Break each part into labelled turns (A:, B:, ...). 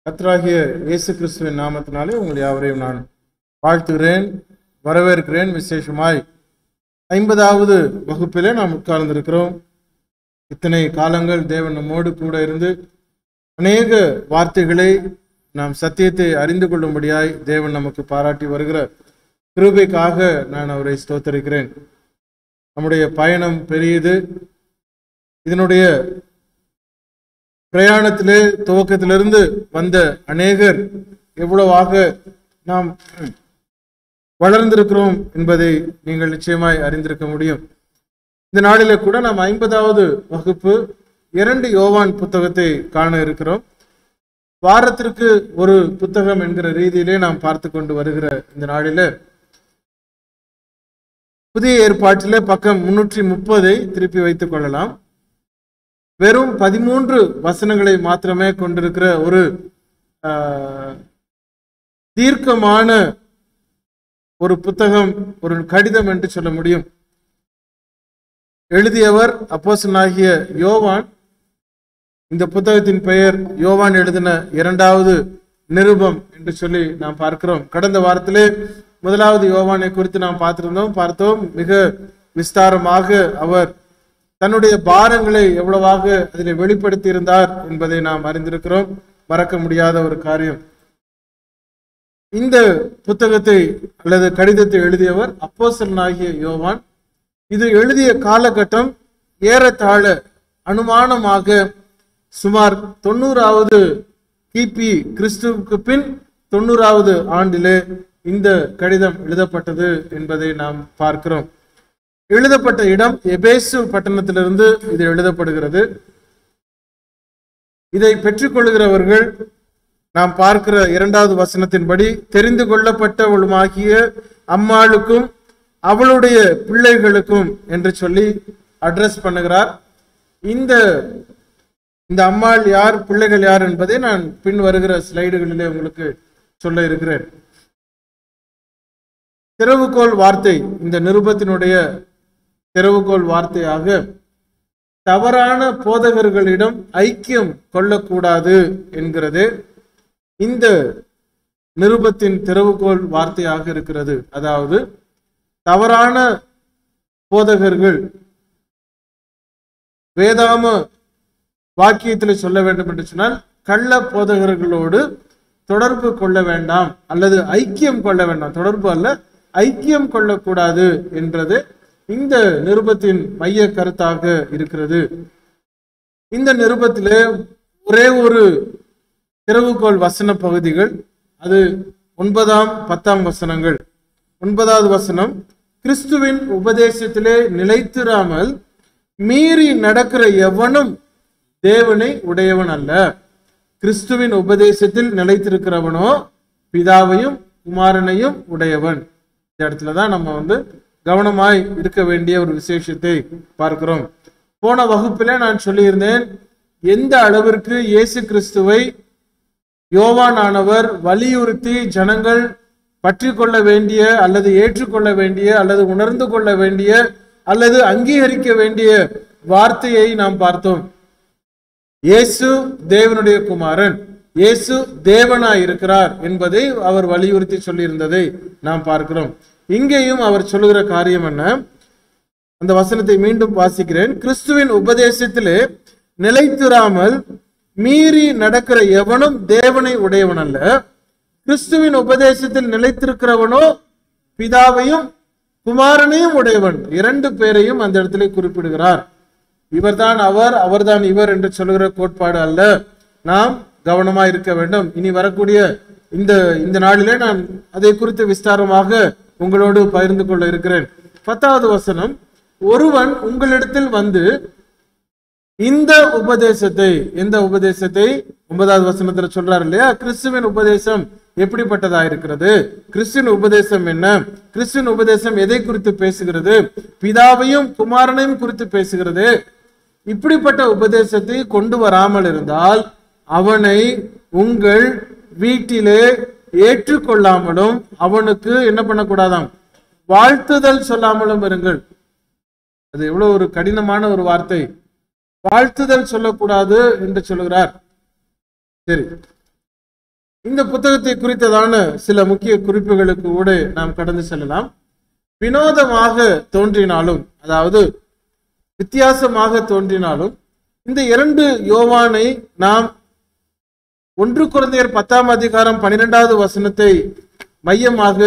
A: கர்த்தராகிய இயேசு கிறிஸ்துவின் நாமத்தினாலே உங்கள் யாவரையும் நான் வாழ்த்துகிறேன் வரவேற்கிறேன் விசேஷமாய் ஐம்பதாவது வகுப்பிலே நாம் உட்கார்ந்திருக்கிறோம் இத்தனை காலங்கள் தேவன் நம்மோடு கூட இருந்து அநேக வார்த்தைகளை நாம் சத்தியத்தை அறிந்து கொள்ளும்படியாய் தேவன் நமக்கு பாராட்டி வருகிற கிருபைக்காக நான் அவரை ஸ்தோத்தரிக்கிறேன் நம்முடைய பயணம் பெரியது இதனுடைய பிரயாணத்திலே துவக்கத்திலிருந்து வந்த அநேகர் எவ்வளவாக நாம் வளர்ந்திருக்கிறோம் என்பதை நீங்கள் நிச்சயமாய் அறிந்திருக்க முடியும் இந்த நாளிலே கூட நாம் ஐம்பதாவது வகுப்பு இரண்டு யோவான் புத்தகத்தை காண இருக்கிறோம் வாரத்திற்கு ஒரு புத்தகம் என்கிற ரீதியிலே நாம் பார்த்து கொண்டு வருகிற இந்த நாளில புதிய ஏற்பாட்டிலே பக்கம் முன்னூற்றி முப்பதை திருப்பி வைத்துக் கொள்ளலாம் வெறும் பதிமூன்று வசனங்களை மாத்திரமே கொண்டிருக்கிற ஒரு ஆஹ், தீர்க்கமான ஒரு புத்தகம் ஒரு கடிதம் என்று சொல்ல முடியும் எழுதியவர் அப்போசனாகிய யோவான் இந்த புத்தகத்தின் பெயர் யோவான் எழுதின இரண்டாவது நிருபம் என்று சொல்லி நாம் பார்க்கிறோம் கடந்த வாரத்திலே முதலாவது யோவானை குறித்து நாம் பார்த்திருந்தோம் பார்த்தோம் மிக விஸ்தாரமாக அவர் தன்னுடைய பாரங்களை எவ்வளவாக அதில் வெளிப்படுத்தி இருந்தார் என்பதை நாம் அறிந்திருக்கிறோம் மறக்க முடியாத ஒரு காரியம் இந்த புத்தகத்தை அல்லது கடிதத்தை எழுதியவர் அப்போஸ்தலனாகிய யோவான் இது எழுதிய காலகட்டம் ஏறத்தாழ அனுமானமாக சுமார் தொண்ணூறாவது கிபி கிறிஸ்துவுக்கு பின் தொண்ணூறாவது ஆண்டிலே இந்த கடிதம் எழுதப்பட்டது என்பதை நாம் பார்க்கிறோம் எழுதப்பட்ட இடம் எபேசு பட்டணத்திலிருந்து இது எழுதப்படுகிறது இதை பெற்றுக்கொள்கிறவர்கள் நாம் பார்க்கிற இரண்டாவது வசனத்தின்படி தெரிந்து கொள்ளப்பட்டவளுமாகிய அம்மாளுக்கும் அவளுடைய பிள்ளைகளுக்கும் என்று சொல்லி அட்ரஸ் பண்ணுகிறார் இந்த இந்த அம்மாள் யார் பிள்ளைகள் யார் என்பதை நான் பின் வருகிற ஸ்லைடுகளிலே உங்களுக்கு சொல்ல இருக்கிறேன் திறவுகோல் வார்த்தை இந்த நிருபத்தினுடைய திறவுகோல் வார்த்தையாக தவறான போதகர்களிடம் ஐக்கியம் கொள்ளக்கூடாது என்கிறது இந்த நிருபத்தின் திறவுகோல் வார்த்தையாக இருக்கிறது அதாவது தவறான போதகர்கள் வேதாம வாக்கியத்தில் சொல்ல வேண்டும் என்று சொன்னால் கள்ள போதகர்களோடு தொடர்பு கொள்ள வேண்டாம் அல்லது ஐக்கியம் கொள்ள வேண்டாம் தொடர்பு அல்ல ஐக்கியம் கொள்ளக்கூடாது என்றது இந்த நிருபத்தின் மைய கருத்தாக இருக்கிறது இந்த நிருபத்திலே ஒரே ஒரு திறவுகோல் வசன பகுதிகள் அது ஒன்பதாம் பத்தாம் வசனங்கள் ஒன்பதாவது வசனம் கிறிஸ்துவின் உபதேசத்திலே நிலைத்திராமல் மீறி நடக்கிற எவனும் தேவனை உடையவன் அல்ல கிறிஸ்துவின் உபதேசத்தில் நிலைத்திருக்கிறவனோ பிதாவையும் குமாரனையும் உடையவன் இந்த இடத்துல தான் நம்ம வந்து கவனமாய் இருக்க வேண்டிய ஒரு விசேஷத்தை பார்க்கிறோம் போன வகுப்பிலே நான் சொல்லியிருந்தேன் எந்த அளவிற்கு இயேசு கிறிஸ்துவை யோவானானவர் வலியுறுத்தி ஜனங்கள் பற்றி கொள்ள வேண்டிய அல்லது ஏற்றுக்கொள்ள வேண்டிய அல்லது உணர்ந்து கொள்ள வேண்டிய அல்லது அங்கீகரிக்க வேண்டிய வார்த்தையை நாம் பார்த்தோம் இயேசு தேவனுடைய குமாரன் இயேசு தேவனாய் இருக்கிறார் என்பதை அவர் வலியுறுத்தி சொல்லியிருந்ததை நாம் பார்க்கிறோம் இங்கேயும் அவர் சொல்லுகிற காரியம் என்ன அந்த வசனத்தை மீண்டும் வாசிக்கிறேன் கிறிஸ்துவின் உபதேசத்திலே நிலைத்திராமல் மீறி நடக்கிற எவனும் தேவனை உடையவன் அல்ல கிறிஸ்துவின் உபதேசத்தில் நிலைத்திருக்கிறவனோ பிதாவையும் குமாரனையும் உடையவன் இரண்டு பேரையும் அந்த இடத்திலே குறிப்பிடுகிறார் இவர்தான் அவர் அவர்தான் இவர் என்று சொல்லுகிற கோட்பாடு அல்ல நாம் கவனமா இருக்க வேண்டும் இனி வரக்கூடிய இந்த இந்த நாளிலே நான் அதை குறித்து விஸ்தாரமாக உங்களோடு பகிர்ந்து கொள்ள இருக்கிறேன் பத்தாவது வசனம் ஒருவன் உங்களிடத்தில் வந்து இந்த உபதேசத்தை எந்த உபதேசத்தை ஒன்பதாவது வசனத்துல சொல்றாரு இல்லையா கிறிஸ்துவின் உபதேசம் எப்படிப்பட்டதா இருக்கிறது கிறிஸ்துவின் உபதேசம் என்ன கிறிஸ்துவின் உபதேசம் எதை குறித்து பேசுகிறது பிதாவையும் குமாரனையும் குறித்து பேசுகிறது இப்படிப்பட்ட உபதேசத்தை கொண்டு வராமல் இருந்தால் அவனை உங்கள் வீட்டிலே ஏற்றுக்கொள்ளாமலும் அவனுக்கு என்ன பண்ணக்கூடாதாம் வாழ்த்துதல் சொல்லாமலும் இருங்கள் அது எவ்வளவு ஒரு கடினமான ஒரு வார்த்தை வாழ்த்துதல் சொல்லக்கூடாது என்று சொல்லுகிறார் சரி இந்த புத்தகத்தை குறித்ததான சில முக்கிய குறிப்புகளுக்கு கூட நாம் கடந்து செல்லலாம் வினோதமாக தோன்றினாலும் அதாவது வித்தியாசமாக தோன்றினாலும் இந்த இரண்டு யோவானை நாம் ஒன்று குழந்தையர் பத்தாம் அதிகாரம் பன்னிரெண்டாவது வசனத்தை மையமாக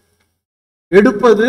A: எடுப்பது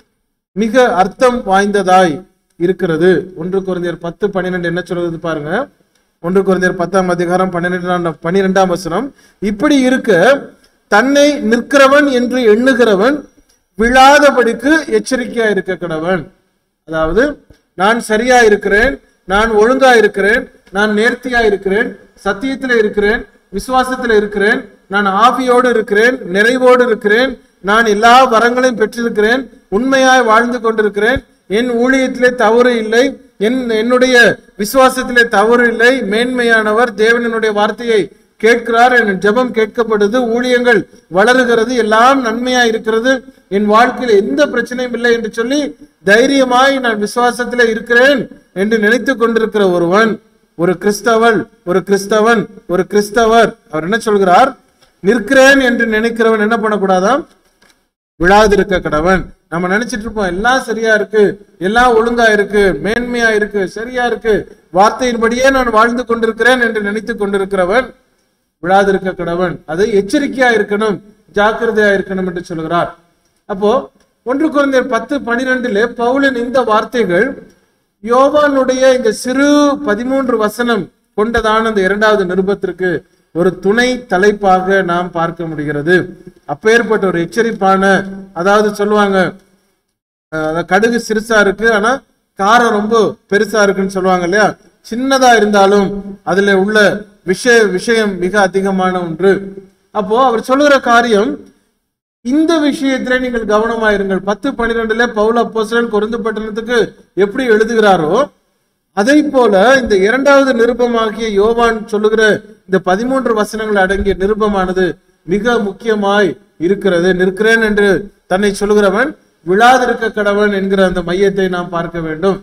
A: மிக அர்த்தம் வாய்ந்ததாய் இருக்கிறது ஒன்று குழந்தையர் பத்து பன்னிரெண்டு என்ன சொல்றது பாருங்க ஒன்று குழந்தையர் பத்தாம் அதிகாரம் பன்னிரெண்டாம் பன்னிரெண்டாம் வசனம் இப்படி இருக்க தன்னை நிற்கிறவன் என்று எண்ணுகிறவன் விழாதபடிக்கு எச்சரிக்கையா இருக்க கடவன் அதாவது நான் சரியா இருக்கிறேன் நான் ஒழுங்கா இருக்கிறேன் நான் நேர்த்தியா இருக்கிறேன் சத்தியத்துல இருக்கிறேன் விசுவாசத்துல இருக்கிறேன் நான் ஆவியோடு இருக்கிறேன் நிறைவோடு இருக்கிறேன் நான் எல்லா வரங்களையும் பெற்றிருக்கிறேன் உண்மையாய் வாழ்ந்து கொண்டிருக்கிறேன் என் ஊழியத்திலே தவறு இல்லை என் என்னுடைய விசுவாசத்திலே தவறு இல்லை மேன்மையானவர் தேவனுடைய வார்த்தையை கேட்கிறார் என் ஜெபம் கேட்கப்படுது ஊழியங்கள் வளருகிறது எல்லாம் நன்மையா இருக்கிறது என் வாழ்க்கையில் எந்த பிரச்சனையும் இல்லை என்று சொல்லி தைரியமாய் நான் விசுவாசத்திலே இருக்கிறேன் என்று நினைத்து கொண்டிருக்கிற ஒருவன் ஒரு கிறிஸ்தவள் ஒரு கிறிஸ்தவன் ஒரு கிறிஸ்தவர் அவர் என்ன சொல்கிறார் நிற்கிறேன் என்று நினைக்கிறவன் என்ன பண்ணக்கூடாதாம் விழாதிருக்க கடவன் நம்ம நினைச்சிட்டு இருப்போம் எல்லாம் சரியா இருக்கு எல்லாம் ஒழுங்கா இருக்கு மேன்மையா இருக்கு சரியா இருக்கு வார்த்தையின்படியே நான் வாழ்ந்து கொண்டிருக்கிறேன் என்று நினைத்து கொண்டிருக்கிறவன் விழாதிருக்க கடவன் அது எச்சரிக்கையா இருக்கணும் ஜாக்கிரதையா இருக்கணும் என்று சொல்கிறார் அப்போ ஒன்று குழந்தையர் பத்து பனிரெண்டுல பவுலின் இந்த வார்த்தைகள் யோவானுடைய இந்த சிறு பதிமூன்று வசனம் கொண்டதான இந்த இரண்டாவது நிருபத்திற்கு ஒரு துணை தலைப்பாக நாம் பார்க்க முடிகிறது அப்பேற்பட்ட ஒரு எச்சரிப்பான அதாவது சொல்லுவாங்க அஹ், அதாவது கடுகு சிறுசா இருக்கு ஆனா காரம் ரொம்ப பெருசா இருக்குன்னு சொல்லுவாங்க இல்லையா சின்னதா இருந்தாலும் அதுல உள்ள விஷய விஷயம் மிக அதிகமான ஒன்று அப்போ அவர் சொல்லுகிற காரியம் இந்த விஷயத்துல நீங்கள் கவனமாயிருங்கள் பத்து பன்னிரெண்டுல பவுல் அப்போஸ்தலன் கொருந்து பட்டணத்துக்கு எப்படி எழுதுகிறாரோ அதை போல இந்த இரண்டாவது நிருபமாகிய யோவான் சொல்லுகிற இந்த பதிமூன்று வசனங்கள் அடங்கிய நிருபமானது மிக முக்கியமாய் இருக்கிறது நிற்கிறேன் என்று தன்னை சொல்லுகிறவன் விழாதிருக்க கடவன் என்கிற அந்த மையத்தை நாம் பார்க்க வேண்டும்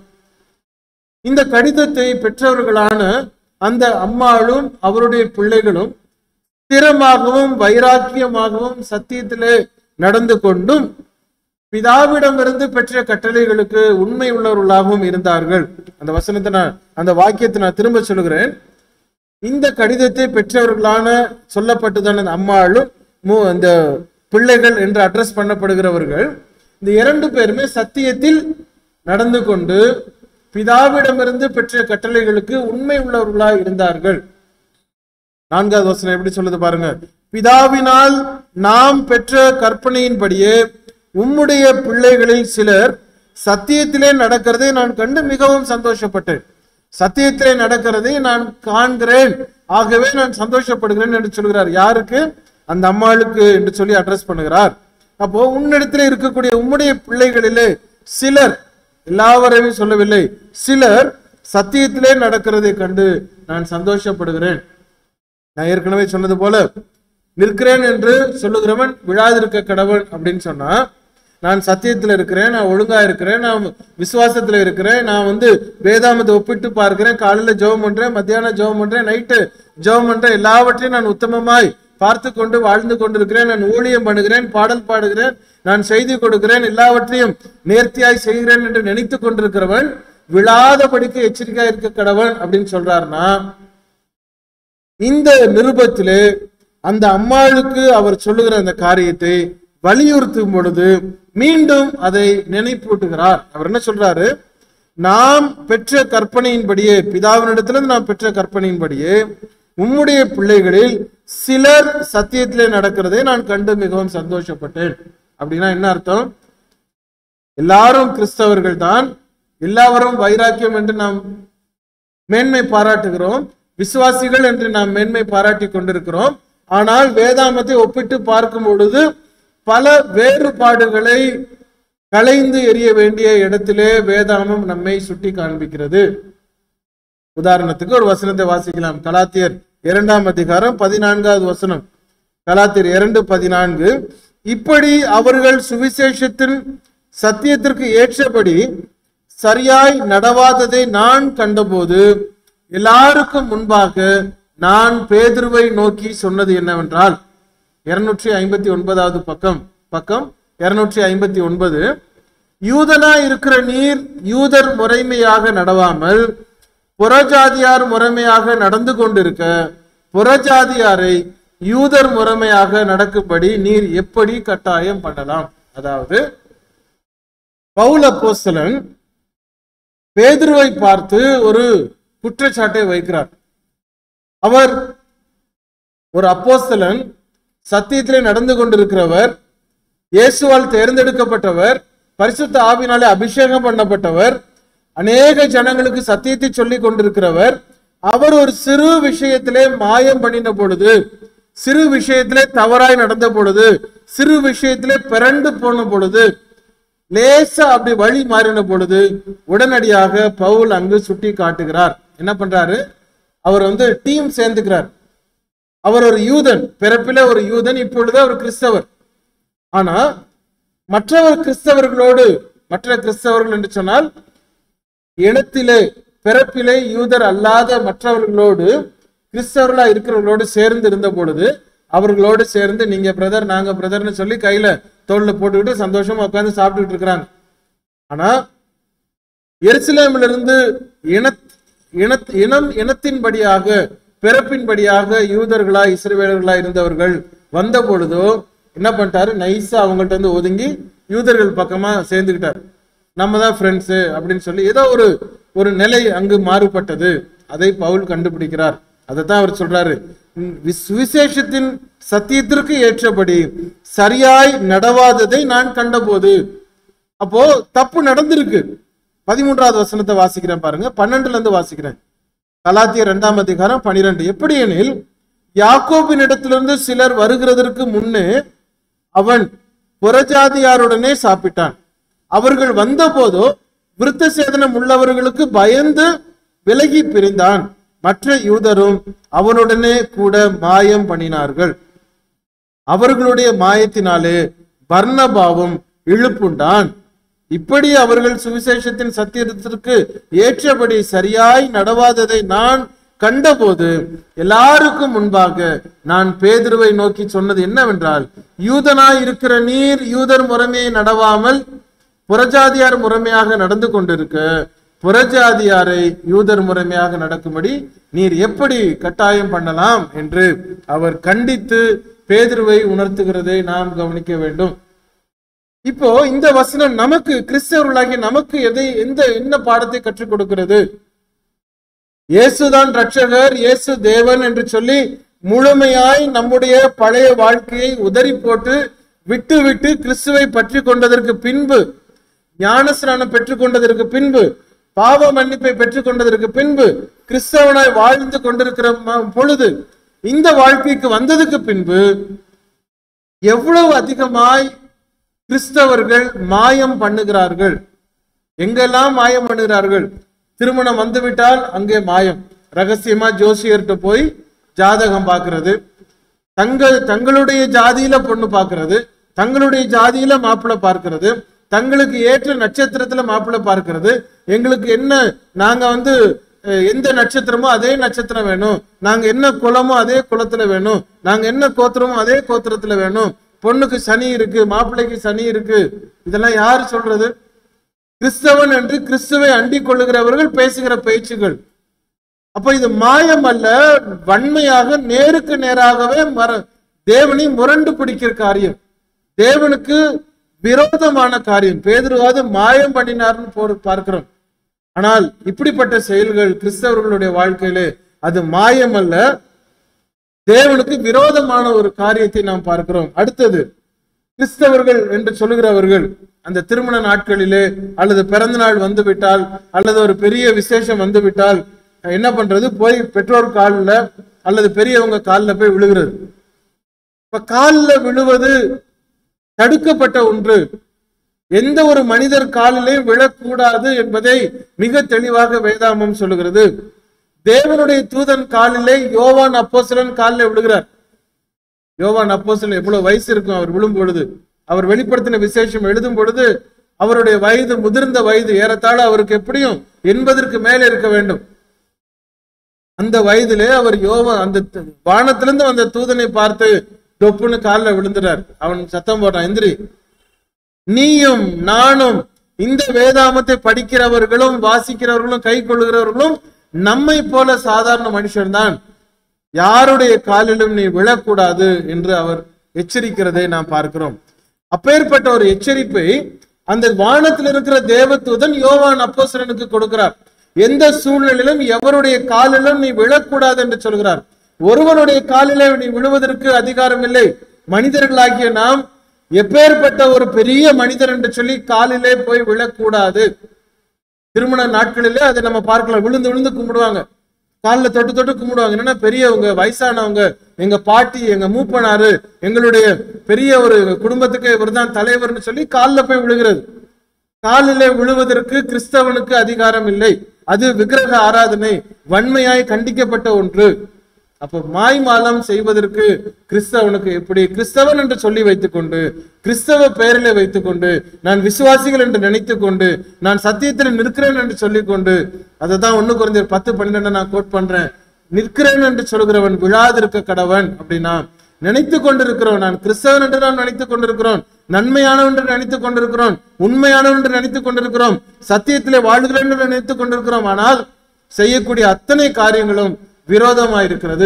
A: இந்த கடிதத்தை பெற்றவர்களான அந்த அம்மாளும் அவருடைய பிள்ளைகளும் ஸ்திரமாகவும் வைராக்கியமாகவும் சத்தியத்திலே நடந்து கொண்டும் பிதாவிடமிருந்து பெற்ற கட்டளைகளுக்கு உண்மை உள்ளவர்களாகவும் இருந்தார்கள் அந்த வசனத்தை நான் அந்த வாக்கியத்தை நான் திரும்ப சொல்லுகிறேன் இந்த கடிதத்தை பெற்றவர்களான சொல்லப்பட்டதான அந்த அம்மாளும் மு- அந்த பிள்ளைகள் என்று அட்ரஸ் பண்ணப்படுகிறவர்கள் இந்த இரண்டு பேருமே சத்தியத்தில் நடந்து கொண்டு பிதாவிடமிருந்து பெற்ற கட்டளைகளுக்கு உண்மை உள்ளவர்களாய் இருந்தார்கள் நான்காவது வசனம் எப்படி சொல்லுது பாருங்க பிதாவினால் நாம் பெற்ற கற்பனையின்படியே உம்முடைய பிள்ளைகளில் சிலர் சத்தியத்திலே நடக்கிறதை நான் கண்டு மிகவும் சந்தோஷப்பட்டேன் சத்தியத்திலே நடக்கிறதை நான் காண்கிறேன் ஆகவே நான் சந்தோஷப்படுகிறேன் என்று சொல்கிறார் யாருக்கு அந்த அம்மாளுக்கு என்று சொல்லி அட்ரஸ் பண்ணுகிறார் அப்போ உன்னிடத்திலே இருக்கக்கூடிய உம்முடைய பிள்ளைகளிலே சிலர் எல்லாவரையும் சொல்லவில்லை சிலர் சத்தியத்திலே நடக்கிறதை கண்டு நான் சந்தோஷப்படுகிறேன் நான் ஏற்கனவே சொன்னது போல நிற்கிறேன் என்று சொல்லுகிறவன் விழாதிருக்க கடவன் அப்படின்னு சொன்னா நான் சத்தியத்துல இருக்கிறேன் நான் ஒழுங்கா இருக்கிறேன் நான் விசுவாசத்துல இருக்கிறேன் நான் வந்து வேதாமத்தை ஒப்பிட்டு பார்க்கிறேன் காலையில ஜெபம் பண்றேன் மத்தியானம் ஜெபம் பண்றேன் நைட்டு ஜெபம் பண்றேன் எல்லாவற்றையும் நான் உத்தமமாய் பார்த்து கொண்டு வாழ்ந்து கொண்டிருக்கிறேன் நான் ஊழியம் பண்ணுகிறேன் பாடல் பாடுகிறேன் நான் செய்தி கொடுக்கிறேன் எல்லாவற்றையும் நேர்த்தியாய் செய்கிறேன் என்று நினைத்து கொண்டிருக்கிறவன் விழாதபடிக்கு எச்சரிக்கையா இருக்க கடவன் அப்படின்னு சொல்றாருன்னா இந்த நிருபத்திலே அந்த அம்மாளுக்கு அவர் சொல்லுகிற அந்த காரியத்தை வலியுறுத்தும் பொழுது மீண்டும் அதை நினைப்பூட்டுகிறார் அவர் என்ன சொல்றாரு நாம் பெற்ற கற்பனையின்படியே பிதாவினிடத்திலிருந்து நாம் பெற்ற கற்பனையின்படியே உம்முடைய பிள்ளைகளில் சிலர் சத்தியத்திலே நடக்கிறதை நான் கண்டு மிகவும் சந்தோஷப்பட்டேன் அப்படின்னா என்ன அர்த்தம் எல்லாரும் கிறிஸ்தவர்கள் தான் எல்லாவரும் வைராக்கியம் என்று நாம் மேன்மை பாராட்டுகிறோம் விசுவாசிகள் என்று நாம் மேன்மை பாராட்டி கொண்டிருக்கிறோம் ஆனால் வேதாமத்தை ஒப்பிட்டு பார்க்கும் பொழுது பல வேறுபாடுகளை களைந்து எறிய வேண்டிய இடத்திலே வேதாமம் நம்மை சுட்டி காண்பிக்கிறது உதாரணத்துக்கு ஒரு வசனத்தை வாசிக்கலாம் கலாத்தியர் இரண்டாம் அதிகாரம் பதினான்காவது வசனம் கலாத்தியர் இரண்டு பதினான்கு இப்படி அவர்கள் சுவிசேஷத்தின் சத்தியத்திற்கு ஏற்றபடி சரியாய் நடவாததை நான் கண்டபோது எல்லாருக்கும் முன்பாக நான் பேதுருவை நோக்கி சொன்னது என்னவென்றால் இருநூற்றி ஐம்பத்தி ஒன்பதாவது பக்கம் பக்கம் இருநூற்றி ஐம்பத்தி ஒன்பது யூதனா இருக்கிற நீர் யூதர் முறைமையாக நடவாமல் புறஜாதியார் முறைமையாக நடந்து கொண்டிருக்க புறஜாதியாரை யூதர் முறைமையாக நடக்கும்படி நீர் எப்படி கட்டாயம் பண்ணலாம் அதாவது பவுல் அப்போஸ்தலன் பேதுருவை பார்த்து ஒரு குற்றச்சாட்டை வைக்கிறார் அவர் ஒரு அப்போஸ்தலன் சத்தியத்திலே நடந்து கொண்டிருக்கிறவர் இயேசுவால் தேர்ந்தெடுக்கப்பட்டவர் பரிசுத்த ஆவினாலே அபிஷேகம் பண்ணப்பட்டவர் அநேக ஜனங்களுக்கு சத்தியத்தை சொல்லி கொண்டிருக்கிறவர் அவர் ஒரு சிறு விஷயத்திலே மாயம் பண்ணின பொழுது சிறு விஷயத்திலே தவறாய் நடந்த பொழுது சிறு விஷயத்திலே பிறண்டு போன பொழுது லேசா அப்படி வழி மாறின பொழுது உடனடியாக பவுல் அங்கு சுட்டி காட்டுகிறார் என்ன பண்றாரு அவர் வந்து டீம் சேர்ந்துக்கிறார் அவர் ஒரு யூதன் பிறப்பிலே ஒரு யூதன் இப்பொழுது அவர் கிறிஸ்தவர் ஆனா மற்றவர் கிறிஸ்தவர்களோடு மற்ற கிறிஸ்தவர்கள் என்று சொன்னால் இனத்திலே பிறப்பிலே யூதர் அல்லாத மற்றவர்களோடு கிறிஸ்தவர்களா இருக்கிறவர்களோடு சேர்ந்து இருந்த பொழுது அவர்களோடு சேர்ந்து நீங்க பிரதர் நாங்க பிரதர்னு சொல்லி கையில தோல்ல போட்டுக்கிட்டு சந்தோஷமா உட்கார்ந்து சாப்பிட்டுக்கிட்டு இருக்கிறாங்க ஆனா எருசலேமிலிருந்து இருந்து இன இன இனம் இனத்தின்படியாக பிறப்பின்படியாக யூதர்களா இஸ்ரவேலர்களா இருந்தவர்கள் வந்த பொழுதோ என்ன பண்ணிட்டாரு நைஸா அவங்கள்ட்ட இருந்து ஒதுங்கி யூதர்கள் பக்கமா சேர்ந்துக்கிட்டார் நம்ம தான் ஃப்ரெண்ட்ஸு அப்படின்னு சொல்லி ஏதோ ஒரு ஒரு நிலை அங்கு மாறுபட்டது அதை பவுல் கண்டுபிடிக்கிறார் அதை தான் அவர் சொல்றாரு "உம், விஸ்- சுவிசேஷத்தின் சத்தியத்திற்கு ஏற்றபடி சரியாய் நடவாததை நான் கண்டபோது அப்போ தப்பு நடந்திருக்கு பதிமூன்றாவது வசனத்தை வாசிக்கிறேன் பாருங்க பன்னெண்டுல இருந்து வாசிக்கிறேன் கலாத்தியர் இரண்டாம் அதிகாரம் பனிரெண்டு எப்படி எனில் யாக்கோபின் இடத்திலிருந்து சிலர் வருகிறதற்கு முன்னே அவன் புறஜாதியாருடனே சாப்பிட்டான் அவர்கள் வந்தபோதோ விருத்த சேதனம் உள்ளவர்களுக்கு பயந்து விலகி பிரிந்தான் மற்ற யூதரும் அவனுடனே கூட மாயம் பண்ணினார்கள் அவர்களுடைய மாயத்தினாலே பர்னபாவும் இழுப்புண்டான் இப்படி அவர்கள் சுவிசேஷத்தின் சத்தியத்திற்கு ஏற்றபடி சரியாய் நடவாததை நான் கண்டபோது எல்லாருக்கும் முன்பாக நான் பேதுருவை நோக்கி சொன்னது என்னவென்றால் யூதனாய் இருக்கிற நீர் யூதர் முறைமையை நடவாமல் புறஜாதியார் முறைமையாக நடந்து கொண்டிருக்க புறஜாதியாரை யூதர் முறைமையாக நடக்கும்படி நீர் எப்படி கட்டாயம் பண்ணலாம் என்று அவர் கண்டித்து பேதுருவை உணர்த்துகிறதை நாம் கவனிக்க வேண்டும் இப்போ இந்த வசனம் நமக்கு கிறிஸ்தவர்களாகிய நமக்கு எதை எந்த என்ன பாடத்தை கற்றுக் கொடுக்கிறது இயேசுதான் ரட்சகர் இயேசு தேவன் என்று சொல்லி முழுமையாய் நம்முடைய பழைய வாழ்க்கையை உதறி போட்டு விட்டு விட்டு கிறிஸ்துவை பற்றி கொண்டதற்கு பின்பு ஞானஸ்நானம் பெற்றுக்கொண்டதற்கு பின்பு பாவ மன்னிப்பை பெற்றுக்கொண்டதற்கு பின்பு கிறிஸ்தவனாய் வாழ்ந்து கொண்டிருக்கிற ம- பொழுது இந்த வாழ்க்கைக்கு வந்ததுக்கு பின்பு எவ்வளவு அதிகமாய் கிறிஸ்தவர்கள் மாயம் பண்ணுகிறார்கள் எங்கெல்லாம் மாயம் பண்ணுகிறார்கள் திருமணம் வந்துவிட்டால் அங்கே மாயம் ரகசியமா ஜோசியர்கிட்ட போய் ஜாதகம் பார்க்கிறது தங்கள் தங்களுடைய ஜாதியில பொண்ணு பார்க்கிறது தங்களுடைய ஜாதியில மாப்பிள்ளை பார்க்கிறது தங்களுக்கு ஏற்ற நட்சத்திரத்துல மாப்பிள்ளை பார்க்கிறது எங்களுக்கு என்ன நாங்க வந்து அஹ், எந்த நட்சத்திரமோ அதே நட்சத்திரம் வேணும் நாங்க என்ன குலமோ அதே குலத்துல வேணும் நாங்க என்ன கோத்திரமோ அதே கோத்திரத்துல வேணும் பொண்ணுக்கு சனி இருக்கு மாப்பிள்ளைக்கு சனி இருக்கு இதெல்லாம் யார் சொல்றது கிறிஸ்தவன் என்று கிறிஸ்துவை அண்டிக் கொள்ளுகிறவர்கள் பேசுகிற பேச்சுகள் அப்ப இது மாயம் அல்ல வன்மையாக நேருக்கு நேராகவே மர தேவனை முரண்டு பிடிக்கிற காரியம் தேவனுக்கு விரோதமான காரியம் பேதுருவாது மாயம் பண்ணினார்னு போர் பார்க்கிறோம் ஆனால் இப்படிப்பட்ட செயல்கள் கிறிஸ்தவர்களுடைய வாழ்க்கையிலே அது மாயம் அல்ல தேவனுக்கு விரோதமான ஒரு காரியத்தை நாம் பார்க்கிறோம் அடுத்தது கிறிஸ்தவர்கள் என்று சொல்லுகிறவர்கள் அந்த திருமண நாட்களிலே அல்லது பிறந்த நாள் வந்து விட்டால் அல்லது ஒரு பெரிய விசேஷம் வந்து விட்டால் என்ன பண்றது போய் பெற்றோர் காலில் அல்லது பெரியவங்க காலில் போய் விழுகிறது இப்ப காலில் விழுவது தடுக்கப்பட்ட ஒன்று எந்த ஒரு மனிதர் காலிலேயும் விழக்கூடாது என்பதை மிக தெளிவாக வேதாமம் சொல்லுகிறது தேவனுடைய தூதன் காலிலே யோவான் அப்போஸ்தலன் காலிலே விழுகிறார் யோவான் அப்போஸ்தலன் எவ்வளவு வயசு இருக்கும் அவர் விழும் பொழுது அவர் வெளிப்படுத்தின விசேஷம் எழுதும் பொழுது அவருடைய வயது முதிர்ந்த வயது ஏறத்தாழ அவருக்கு எப்படியும் எண்பதற்கு மேலே இருக்க வேண்டும் அந்த வயதிலே அவர் யோவா அந்த த- வானத்திலிருந்து வந்த தூதனை பார்த்து டொப்புன்னு காலில் விழுந்துறார் அவன் சத்தம் போடுறான் எந்திரி நீயும் நானும் இந்த வேதாமத்தை படிக்கிறவர்களும் வாசிக்கிறவர்களும் கை கொள்ளுகிறவர்களும் நம்மை போல சாதாரண மனுஷன்தான் யாருடைய காலிலும் நீ விழக்கூடாது என்று அவர் எச்சரிக்கிறதை நாம் பார்க்கிறோம் அப்பேற்பட்ட ஒரு எச்சரிப்பை அந்த வானத்தில் இருக்கிற தேவதூதன் யோவான் அப்போஸ்தலனுக்கு கொடுக்கிறார் எந்த சூழ்நிலையிலும் எவருடைய காலிலும் நீ விழக்கூடாது என்று சொல்கிறார் ஒருவனுடைய காலிலே நீ விழுவதற்கு அதிகாரம் இல்லை மனிதர்களாகிய நாம் எப்பேற்பட்ட ஒரு பெரிய மனிதர் என்று சொல்லி காலிலே போய் விழக்கூடாது திருமண நாட்களிலே அதை நம்ம பார்க்கலாம் விழுந்து விழுந்து கும்பிடுவாங்க காலில் தொட்டு தொட்டு கும்பிடுவாங்க என்னன்னா பெரியவங்க வயசானவங்க எங்க பாட்டி எங்க மூப்பனாரு எங்களுடைய பெரிய ஒரு குடும்பத்துக்கு இவர்தான் தலைவர்னு சொல்லி காலில் போய் விழுகிறது காலிலே விழுவதற்கு கிறிஸ்தவனுக்கு அதிகாரம் இல்லை அது விக்கிரக ஆராதனை வன்மையாய் கண்டிக்கப்பட்ட ஒன்று அப்போ மாய்மாலம் செய்வதற்கு கிறிஸ்தவனுக்கு எப்படி கிறிஸ்தவன் என்று சொல்லி வைத்துக்கொண்டு கிறிஸ்தவ பெயரிலே வைத்துக்கொண்டு நான் விசுவாசிகள் என்று நினைத்துக் கொண்டு நான் சத்தியத்தில் நிற்கிறேன் என்று சொல்லிக்கொண்டு அதை தான் ஒண்ணு குறைந்த பத்து பன்னிரெண்டு நான் கோட் பண்றேன் நிற்கிறேன் என்று சொல்கிறவன் விழாதிருக்க கடவன் அப்படின்னா நினைத்து கொண்டிருக்கிறோம் நான் கிறிஸ்தவன் என்று நான் நினைத்துக் கொண்டிருக்கிறோம் நன்மையானவன் என்று நினைத்துக் கொண்டிருக்கிறோம் உண்மையானவன் என்று நினைத்துக் கொண்டிருக்கிறோம் சத்தியத்திலே வாழ்கிறேன் என்று நினைத்துக் கொண்டிருக்கிறோம் ஆனால் செய்யக்கூடிய அத்தனை காரியங்களும் விரோதமாயிருக்கிறது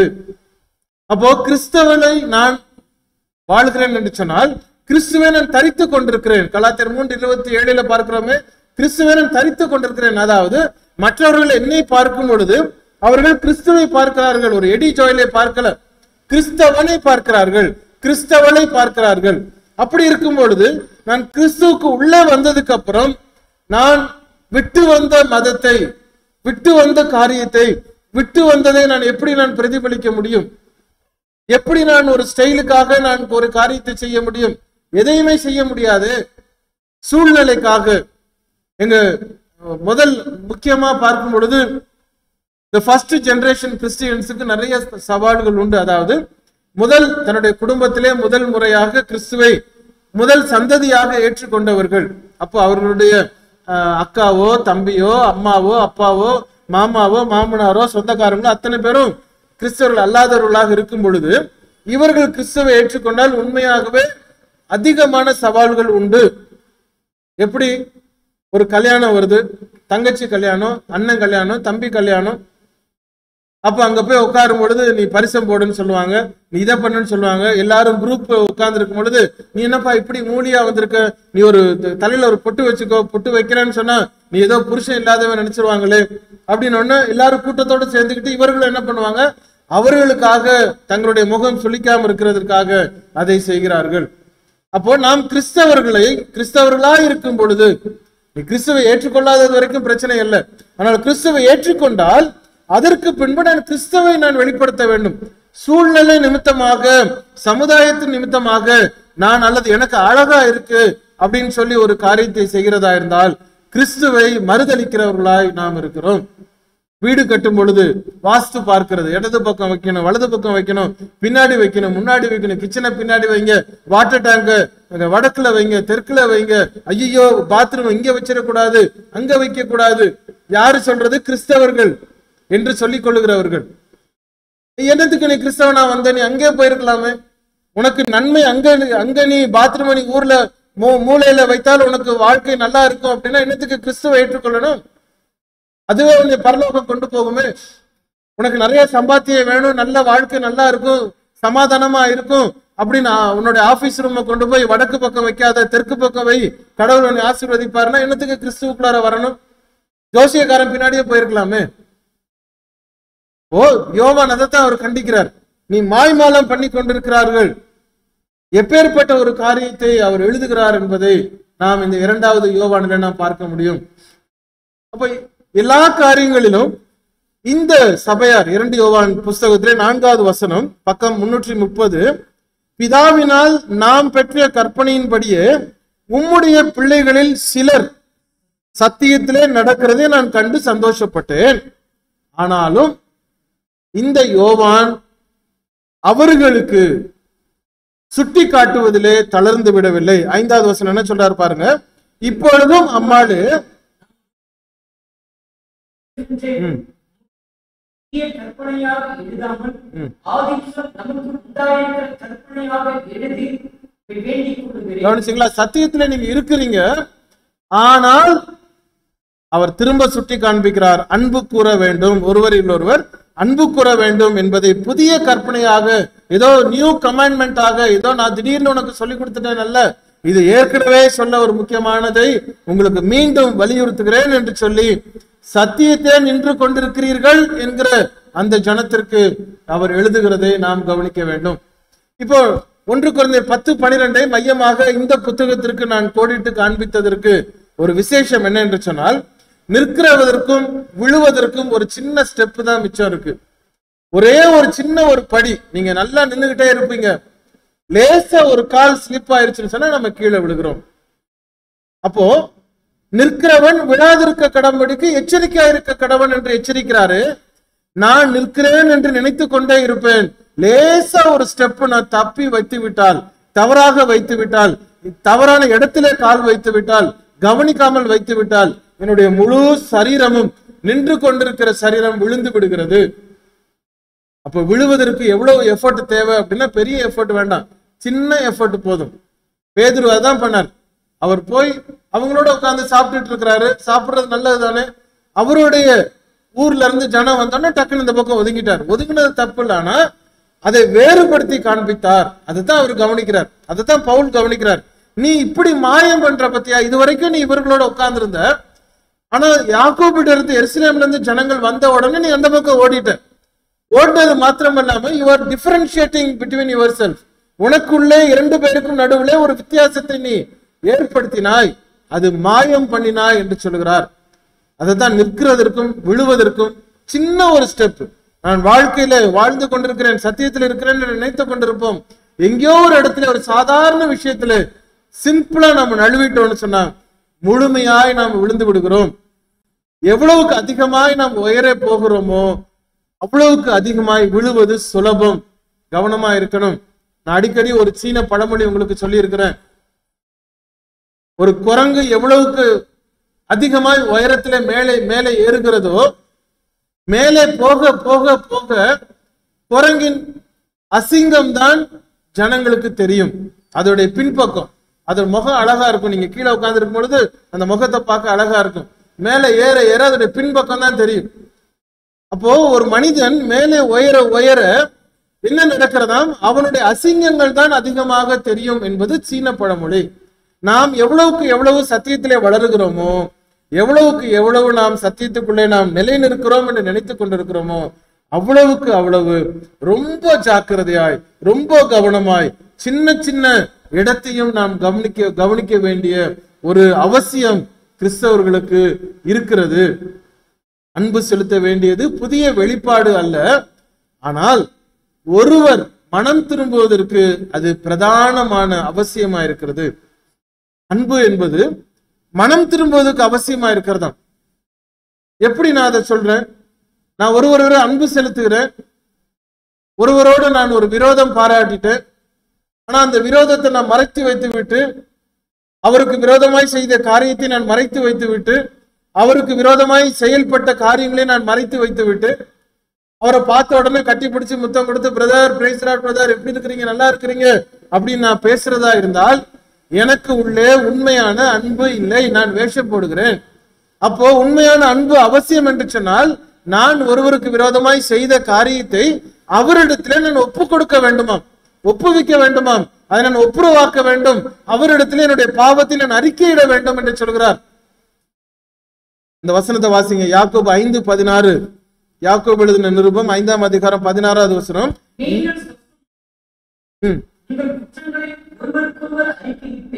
A: அப்போ கிறிஸ்தவனை நான் வாழ்கிறேன் என்று சொன்னால் கிறிஸ்துவை நான் தரித்துக் கொண்டிருக்கிறேன் கலாத்தியர் மூன்று இருபத்தி ஏழுல பார்க்கிறோமே கிறிஸ்துவை நான் தரித்துக் கொண்டிருக்கிறேன் அதாவது மற்றவர்கள் என்னை பார்க்கும் பொழுது அவர்கள் கிறிஸ்துவை பார்க்கிறார்கள் ஒரு எடி ஜோயிலை பார்க்கல கிறிஸ்தவனை பார்க்கிறார்கள் கிறிஸ்தவனை பார்க்கிறார்கள் அப்படி இருக்கும் பொழுது நான் கிறிஸ்துவுக்கு உள்ளே வந்ததுக்கு அப்புறம் நான் விட்டு வந்த மதத்தை விட்டு வந்த காரியத்தை விட்டு வந்ததை நான் எப்படி நான் பிரதிபலிக்க முடியும் எப்படி நான் ஒரு ஸ்டைலுக்காக நான் ஒரு காரியத்தை செய்ய முடியும் எதையுமே செய்ய முடியாது சூழ்நிலைக்காக எங்க அஹ், முதல் முக்கியமா பார்க்கும் பொழுது இந்த ஃபர்ஸ்ட் ஜெனரேஷன் கிறிஸ்டியன்ஸுக்கு நிறைய சவால்கள் உண்டு அதாவது முதல் தன்னுடைய குடும்பத்திலே முதல் முறையாக கிறிஸ்துவை முதல் சந்ததியாக ஏற்றுக்கொண்டவர்கள் அப்போ அவர்களுடைய அஹ், அக்காவோ தம்பியோ அம்மாவோ அப்பாவோ மாமாவோ மாமனாரோ சொந்தக்காரங்களோ அத்தனை பேரும் கிறிஸ்தவர்கள் அல்லாதவர்களாக இருக்கும் பொழுது இவர்கள் கிறிஸ்துவை ஏற்றுக்கொண்டால் உண்மையாகவே அதிகமான சவால்கள் உண்டு எப்படி ஒரு கல்யாணம் வருது தங்கச்சி கல்யாணம் அண்ணன் கல்யாணம் தம்பி கல்யாணம் அப்ப அங்க போய் உட்காரும் பொழுது நீ பரிசம் போடுன்னு சொல்லுவாங்க நீ இதை பண்ணுன்னு சொல்லுவாங்க எல்லாரும் குரூப் உட்கார்ந்து இருக்கும் பொழுது நீ என்னப்பா இப்படி மூலியா வந்திருக்க நீ ஒரு த- தலையில ஒரு பொட்டு வச்சுக்கோ பொட்டு வைக்கிறேன்னு சொன்னா நீ ஏதோ புருஷன் இல்லாதவன் நினைச்சிருவாங்களே அப்படின்னு ஒண்ணு எல்லாரும் கூட்டத்தோட சேர்ந்துக்கிட்டு இவர்களும் என்ன பண்ணுவாங்க அவர்களுக்காக தங்களுடைய முகம் சுளிக்காம இருக்கிறதற்காக அதை செய்கிறார்கள் அப்போ நாம் கிறிஸ்தவர்களை கிறிஸ்தவர்களா இருக்கும் பொழுது நீ கிறிஸ்துவை ஏற்றுக்கொள்ளாதது வரைக்கும் பிரச்சனை இல்லை ஆனால் கிறிஸ்துவை ஏற்றுக்கொண்டால் அதற்கு பின்பு நான் கிறிஸ்துவை நான் வெளிப்படுத்த வேண்டும் சூழ்நிலை நிமித்தமாக சமுதாயத்தின் நிமித்தமாக நான் அல்லது எனக்கு அழகா இருக்கு அப்படின்னு சொல்லி ஒரு காரியத்தை செய்கிறதா இருந்தால் கிறிஸ்துவை மறுதளிக்கிறவர்களாய் நாம் இருக்கிறோம் வீடு கட்டும் பொழுது வாஸ்து பார்க்கிறது இடது பக்கம் வைக்கணும் வலது பக்கம் வைக்கணும் பின்னாடி வைக்கணும் முன்னாடி வைக்கணும் கிச்சனை பின்னாடி வைங்க வாட்டர் டேங்க வடக்குல வைங்க தெற்குல வைங்க ஐயோ பாத்ரூம் இங்க வச்சிடக்கூடாது அங்க வைக்க கூடாது யாரு சொல்றது கிறிஸ்தவர்கள் என்று சொல்லிக் கொள்ளுகிறவர்கள் என்னத்துக்கு நீ கிறிஸ்தவனா வந்த நீ அங்கே போயிருக்கலாமே உனக்கு நன்மை அங்க அங்க நீ பாத்ரூம் நீ ஊர்ல மூ- மூலையில வைத்தால் உனக்கு வாழ்க்கை நல்லா இருக்கும் அப்படின்னா என்னத்துக்கு கிறிஸ்துவை ஏற்றுக்கொள்ளணும் அதுவே உன்னை பரலோகம் கொண்டு போகுமே உனக்கு நிறைய சம்பாத்தியம் வேணும் நல்ல வாழ்க்கை நல்லா இருக்கும் சமாதானமா இருக்கும் அப்படின்னு ஆ, உன்னுடைய ஆபீஸ் ரூமை கொண்டு போய் வடக்கு பக்கம் வைக்காத தெற்கு பக்கம் வை கடவுள் உன்னை ஆசீர்வதிப்பாருன்னா என்னத்துக்கு கிறிஸ்துவுக்குள்ளார வரணும் ஜோசியக்காரன் பின்னாடியே போயிருக்கலாமே ஓ யோவான் அதைத்தான் அவர் கண்டிக்கிறார் நீ மாய்மாலம் பண்ணி கொண்டிருக்கிறார்கள் எப்பேற்பட்ட ஒரு காரியத்தை அவர் எழுதுகிறார் என்பதை நாம் இந்த இரண்டாவது யோவானில நாம் பார்க்க முடியும் அப்ப எல்லா காரியங்களிலும் இந்த சபையார் இரண்டு யோவான் புஸ்தகத்திலே நான்காவது வசனம் பக்கம் முன்னூற்றி முப்பது பிதாவினால் நாம் பெற்ற கற்பனையின்படியே உம்முடைய பிள்ளைகளில் சிலர் சத்தியத்திலே நடக்கிறதை நான் கண்டு சந்தோஷப்பட்டேன் ஆனாலும் இந்த யோவான் அவர்களுக்கு சுட்டி காட்டுவதிலே தளர்ந்து விடவில்லை ஐந்தாவது வசனம் என்ன சொல்றாரு பாருங்க இப்பொழுதும் அம்மாளு ம்.
B: புதிய கற்பனையாக எழுதாமல் ஆதிக்கம் நமக்கு உண்டாயிருக்கிற கற்பனையாக எழுதி வேண்டிக் கொள்கிறேன்
A: கவனிச்சீங்களா சத்தியத்துல நீங்க இருக்கிறீங்க ஆனால் அவர் திரும்ப சுட்டி காண்பிக்கிறார் அன்பு கூற வேண்டும் ஒருவரில் ஒருவர் அன்பு கூற வேண்டும் என்பதை புதிய கற்பனையாக ஏதோ நியூ கமாண்ட்மெண்டாக ஏதோ நான் திடீர்னு உனக்கு சொல்லி கொடுத்துட்டேன் அல்ல இது ஏற்கனவே சொல்ல ஒரு முக்கியமானதை உங்களுக்கு மீண்டும் வலியுறுத்துகிறேன் என்று சொல்லி சத்தியத்தை நின்று கொண்டிருக்கிறீர்கள் என்கிற அந்த ஜனத்திற்கு அவர் எழுதுகிறதை நாம் கவனிக்க வேண்டும் இப்போ ஒன்று குறைந்த பத்து பனிரெண்டை மையமாக இந்த புத்தகத்திற்கு நான் கோடிட்டு காண்பித்ததற்கு ஒரு விசேஷம் என்ன என்று சொன்னால் நிற்கிறவதற்கும் விழுவதற்கும் ஒரு சின்ன ஸ்டெப் தான் மிச்சம் இருக்கு ஒரே ஒரு சின்ன ஒரு படி நீங்க நல்லா நின்னுகிட்டே இருப்பீங்க லேசா ஒரு கால் ஸ்லிப் ஆயிருச்சுன்னு சொன்னா நம்ம கீழே விழுகிறோம் அப்போ நிற்கிறவன் விழாதிருக்க கடம்படிக்கு எச்சரிக்கையா இருக்க கடவன் என்று எச்சரிக்கிறாரு நான் நிற்கிறேன் என்று நினைத்து கொண்டே இருப்பேன் லேசா ஒரு ஸ்டெப் நான் தப்பி வைத்து விட்டால் தவறாக வைத்து விட்டால் தவறான இடத்திலே கால் வைத்து விட்டால் கவனிக்காமல் வைத்து விட்டால் என்னுடைய முழு சரீரமும் நின்று கொண்டிருக்கிற சரீரம் விழுந்து விடுகிறது அப்ப விழுவதற்கு எவ்வளவு எஃபர்ட் தேவை அப்படின்னா பெரிய எஃபர்ட் வேண்டாம் சின்ன எஃபர்ட் போதும் பேதுரு அதான் பண்ணார் அவர் போய் அவங்களோட உட்கார்ந்து சாப்பிட்டுட்டு இருக்கிறாரு சாப்பிடுறது நல்லது தானே அவருடைய ஊர்ல இருந்து ஜனம் வந்தோடனே டக்குன்னு இந்த பக்கம் ஒதுங்கிட்டார் ஒதுங்கினது தப்பு இல்ல ஆனா அதை வேறுபடுத்தி காண்பித்தார் அதுதான் அவர் கவனிக்கிறார் அதுதான் பவுல் கவனிக்கிறார் நீ இப்படி மாயம் பண்ற பத்தியா இது வரைக்கும் நீ இவர்களோட உட்கார்ந்திருந்த ஆனா யாக்கோபிட்ட இருந்து எருசலேம்ல இருந்து ஜனங்கள் வந்த உடனே நீ அந்த பக்கம் ஓடிட்ட ஓடுனது மாத்திரம் இல்லாம you are differentiating between your செல்ஃப் உனக்குள்ளே இரண்டு பேருக்கும் நடுவுல ஒரு வித்தியாசத்தை நீ ஏற்படுத்தினாய் அது மாயம் பண்ணினாய் என்று சொல்கிறார் அதைத்தான் நிற்கிறதற்கும் விழுவதற்கும் சின்ன ஒரு ஸ்டெப் நான் வாழ்க்கையில வாழ்ந்து கொண்டிருக்கிறேன் சத்தியத்தில் இருக்கிறேன் என்று நினைத்துக் கொண்டிருப்போம் எங்கேயோ ஒரு இடத்துல ஒரு சாதாரண விஷயத்துல சிம்பிளா நம்ம நழுவிட்டோம்னு சொன்னா முழுமையாய் நாம் விழுந்து விடுகிறோம் எவ்வளவுக்கு அதிகமாய் நாம் உயர போகிறோமோ அவ்வளவுக்கு அதிகமாய் விழுவது சுலபம் கவனமா இருக்கணும் நான் அடிக்கடி ஒரு சீன பழமொழி உங்களுக்கு சொல்லி இருக்கிறேன் ஒரு குரங்கு எவ்வளவுக்கு அதிகமாய் உயரத்திலே மேலே மேலே ஏறுகிறதோ மேலே போக போக போக குரங்கின் அசிங்கம் தான் ஜனங்களுக்கு தெரியும் அதோடைய பின்பக்கம் அது முகம் அழகா இருக்கும் நீங்க கீழே உட்கார்ந்து இருக்கும் பொழுது அந்த முகத்தை பார்க்க அழகா இருக்கும் மேலே ஏற ஏற அதோடைய பின்பக்கம் தான் தெரியும் அப்போ ஒரு மனிதன் மேலே உயர உயர என்ன நடக்கிறதாம் அவனுடைய அசிங்கங்கள் தான் அதிகமாக தெரியும் என்பது சீன பழமொழி நாம் எவ்வளவுக்கு எவ்வளவு சத்தியத்திலே வளருகிறோமோ எவ்வளவுக்கு எவ்வளவு நாம் சத்தியத்துக்குள்ளே நாம் நிலை நிற்கிறோம் என்று நினைத்துக் கொண்டிருக்கிறோமோ அவ்வளவுக்கு அவ்வளவு ரொம்ப ஜாக்கிரதையாய் ரொம்ப கவனமாய் சின்ன சின்ன இடத்தையும் நாம் கவனிக்க கவனிக்க வேண்டிய ஒரு அவசியம் கிறிஸ்தவர்களுக்கு இருக்கிறது அன்பு செலுத்த வேண்டியது புதிய வெளிப்பாடு அல்ல ஆனால் ஒருவர் மனம் திரும்புவதற்கு அது பிரதானமான அவசியமா இருக்கிறது அன்பு என்பது மனம் திரும்புவதற்கு அவசியமா இருக்கிறதாம் எப்படி நான் அதை சொல்றேன் நான் ஒருவரை அன்பு செலுத்துகிறேன் ஒருவரோடு நான் ஒரு விரோதம் பாராட்டிட்டேன் ஆனா அந்த விரோதத்தை நான் மறைத்து வைத்து விட்டு அவருக்கு விரோதமாய் செய்த காரியத்தை நான் மறைத்து வைத்து விட்டு அவருக்கு விரோதமாய் செயல்பட்ட காரியங்களை நான் மறைத்து வைத்து விட்டு அவரை பார்த்த உடனே கட்டி பிடிச்சு முத்தம் கொடுத்து பிரதர் பிரேசராட் பிரதர் எப்படி இருக்கிறீங்க நல்லா இருக்கிறீங்க அப்படின்னு நான் பேசுறதா இருந்தால் எனக்கு உள்ளே உண்மையான அன்பு இல்லை நான் வேஷம் போடுகிறேன் அப்போ உண்மையான அன்பு அவசியம் என்று சொன்னால் நான் ஒருவருக்கு விரோதமாய் செய்த காரியத்தை அவரிடத்திலே நான் ஒப்பு கொடுக்க வேண்டுமாம் ஒப்புவிக்க வேண்டுமாம் அதை நான் ஒப்புரவாக்க வேண்டும் அவரிடத்திலே என்னுடைய பாவத்தை நான் அறிக்கையிட வேண்டும் என்று சொல்கிறார் இந்த வசனத்தை வாசிங்க யாக்கோபு ஐந்து பதினாறு யாக்கோபு எழுதின நிருபம் ஐந்தாம் அதிகாரம் பதினாறாவது வசனம்
B: நீங்கள்
A: ம்,
B: உங்கள் குற்றங்களை ஒருவருக்கொருவர் அறிக்கையிட்டு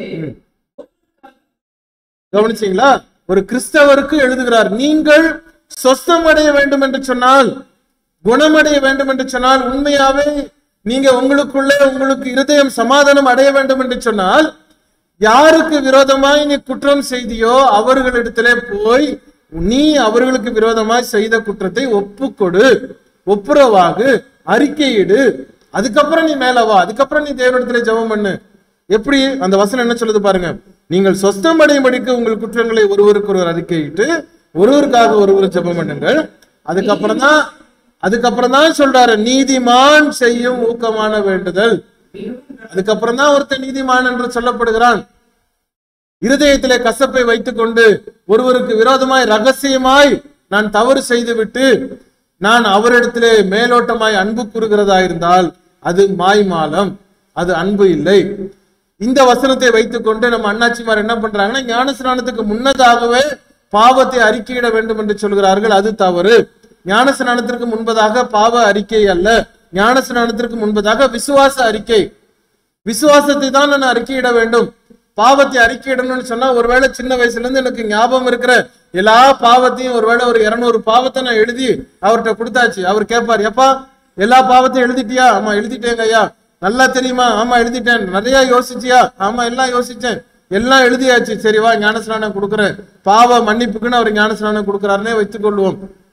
A: கவனிச்சீங்களா ஒரு கிறிஸ்தவருக்கு எழுதுகிறார் நீங்கள் சொஸ்தமடைய வேண்டும் என்று சொன்னால் குணமடைய வேண்டும் என்று சொன்னால் உண்மையாவே நீங்க உங்களுக்குள்ளே உங்களுக்கு இருதயம் சமாதானம் அடைய வேண்டும் என்று சொன்னால் யாருக்கு விரோதமாய் நீ குற்றம் செய்தியோ அவர்களிடத்திலே போய் நீ அவர்களுக்கு விரோதமாய் செய்த குற்றத்தை ஒப்புக்கொடு ஒப்புரவாகு அறிக்கையிடு அதுக்கப்புறம் நீ மேல வா அதுக்கப்புறம் நீ தேவனிடத்திலே ஜெபம் பண்ணு எப்படி அந்த வசனம் என்ன சொல்லுது பாருங்க நீங்கள் சொஸ்தம் அடையும்படிக்கு உங்கள் குற்றங்களை ஒருவருக்கு ஒருவர் அறிக்கையிட்டு ஒருவருக்காக ஒருவர் ஜெபம் பண்ணுங்கள் அதுக்கப்புறம் தான் அதுக்கப்புறம் தான் சொல்றாரு நீதிமான் செய்யும் ஊக்கமான வேண்டுதல்
B: மிகவும்
A: அதுக்கப்புறம் தான் ஒருத்தன் நீதிமான் என்று சொல்லப்படுகிறான் இருதயத்திலே கசப்பை வைத்துக் கொண்டு ஒருவருக்கு விரோதமாய் ரகசியமாய் நான் தவறு செய்துவிட்டு நான் அவரிடத்திலே மேலோட்டமாய் அன்பு கூறுகிறதா இருந்தால் அது மாய்மாலம் அது அன்பு இல்லை இந்த வசனத்தை வைத்துக்கொண்டு நம்ம அண்ணாச்சிமார் என்ன பண்றாங்கன்னா ஞானஸ்நானத்துக்கு முன்னதாகவே பாவத்தை அறிக்கையிட வேண்டும் என்று சொல்கிறார்கள் அது தவறு ஞானஸ்நானத்திற்கு முன்பதாக பாவ அறிக்கை அல்ல ஞானஸ்நானத்திற்கு முன்பதாக விசுவாச அறிக்கை விசுவாசத்தை தான் நான் அறிக்கையிட வேண்டும் பாவத்தை அறிக்கையிடணும்னு சொன்னா ஒருவேளை சின்ன வயசுல இருந்து எனக்கு ஞாபகம் இருக்கிற எல்லா பாவத்தையும் ஒருவேளை ஒரு இருநூறு பாவத்தை நான் எழுதி அவர்கிட்ட கொடுத்தாச்சு அவர் கேட்பார் எப்பா எல்லா பாவத்தையும் எழுதிட்டியா ஆமா எழுதிட்டேங்க ஐயா நல்லா தெரியுமா ஆமா எழுதிட்டேன் நிறைய யோசிச்சியா ஆமா எல்லாம் யோசிச்சேன் எல்லாம் எழுதியாச்சு சரி வா ஞானஸ்நானம் கொடுக்குறேன் பாவ மன்னிப்புக்குன்னு அவர் ஞானஸ்நானம் கொடுக்குறாருன்னே வைத்துக் கொள்வோம்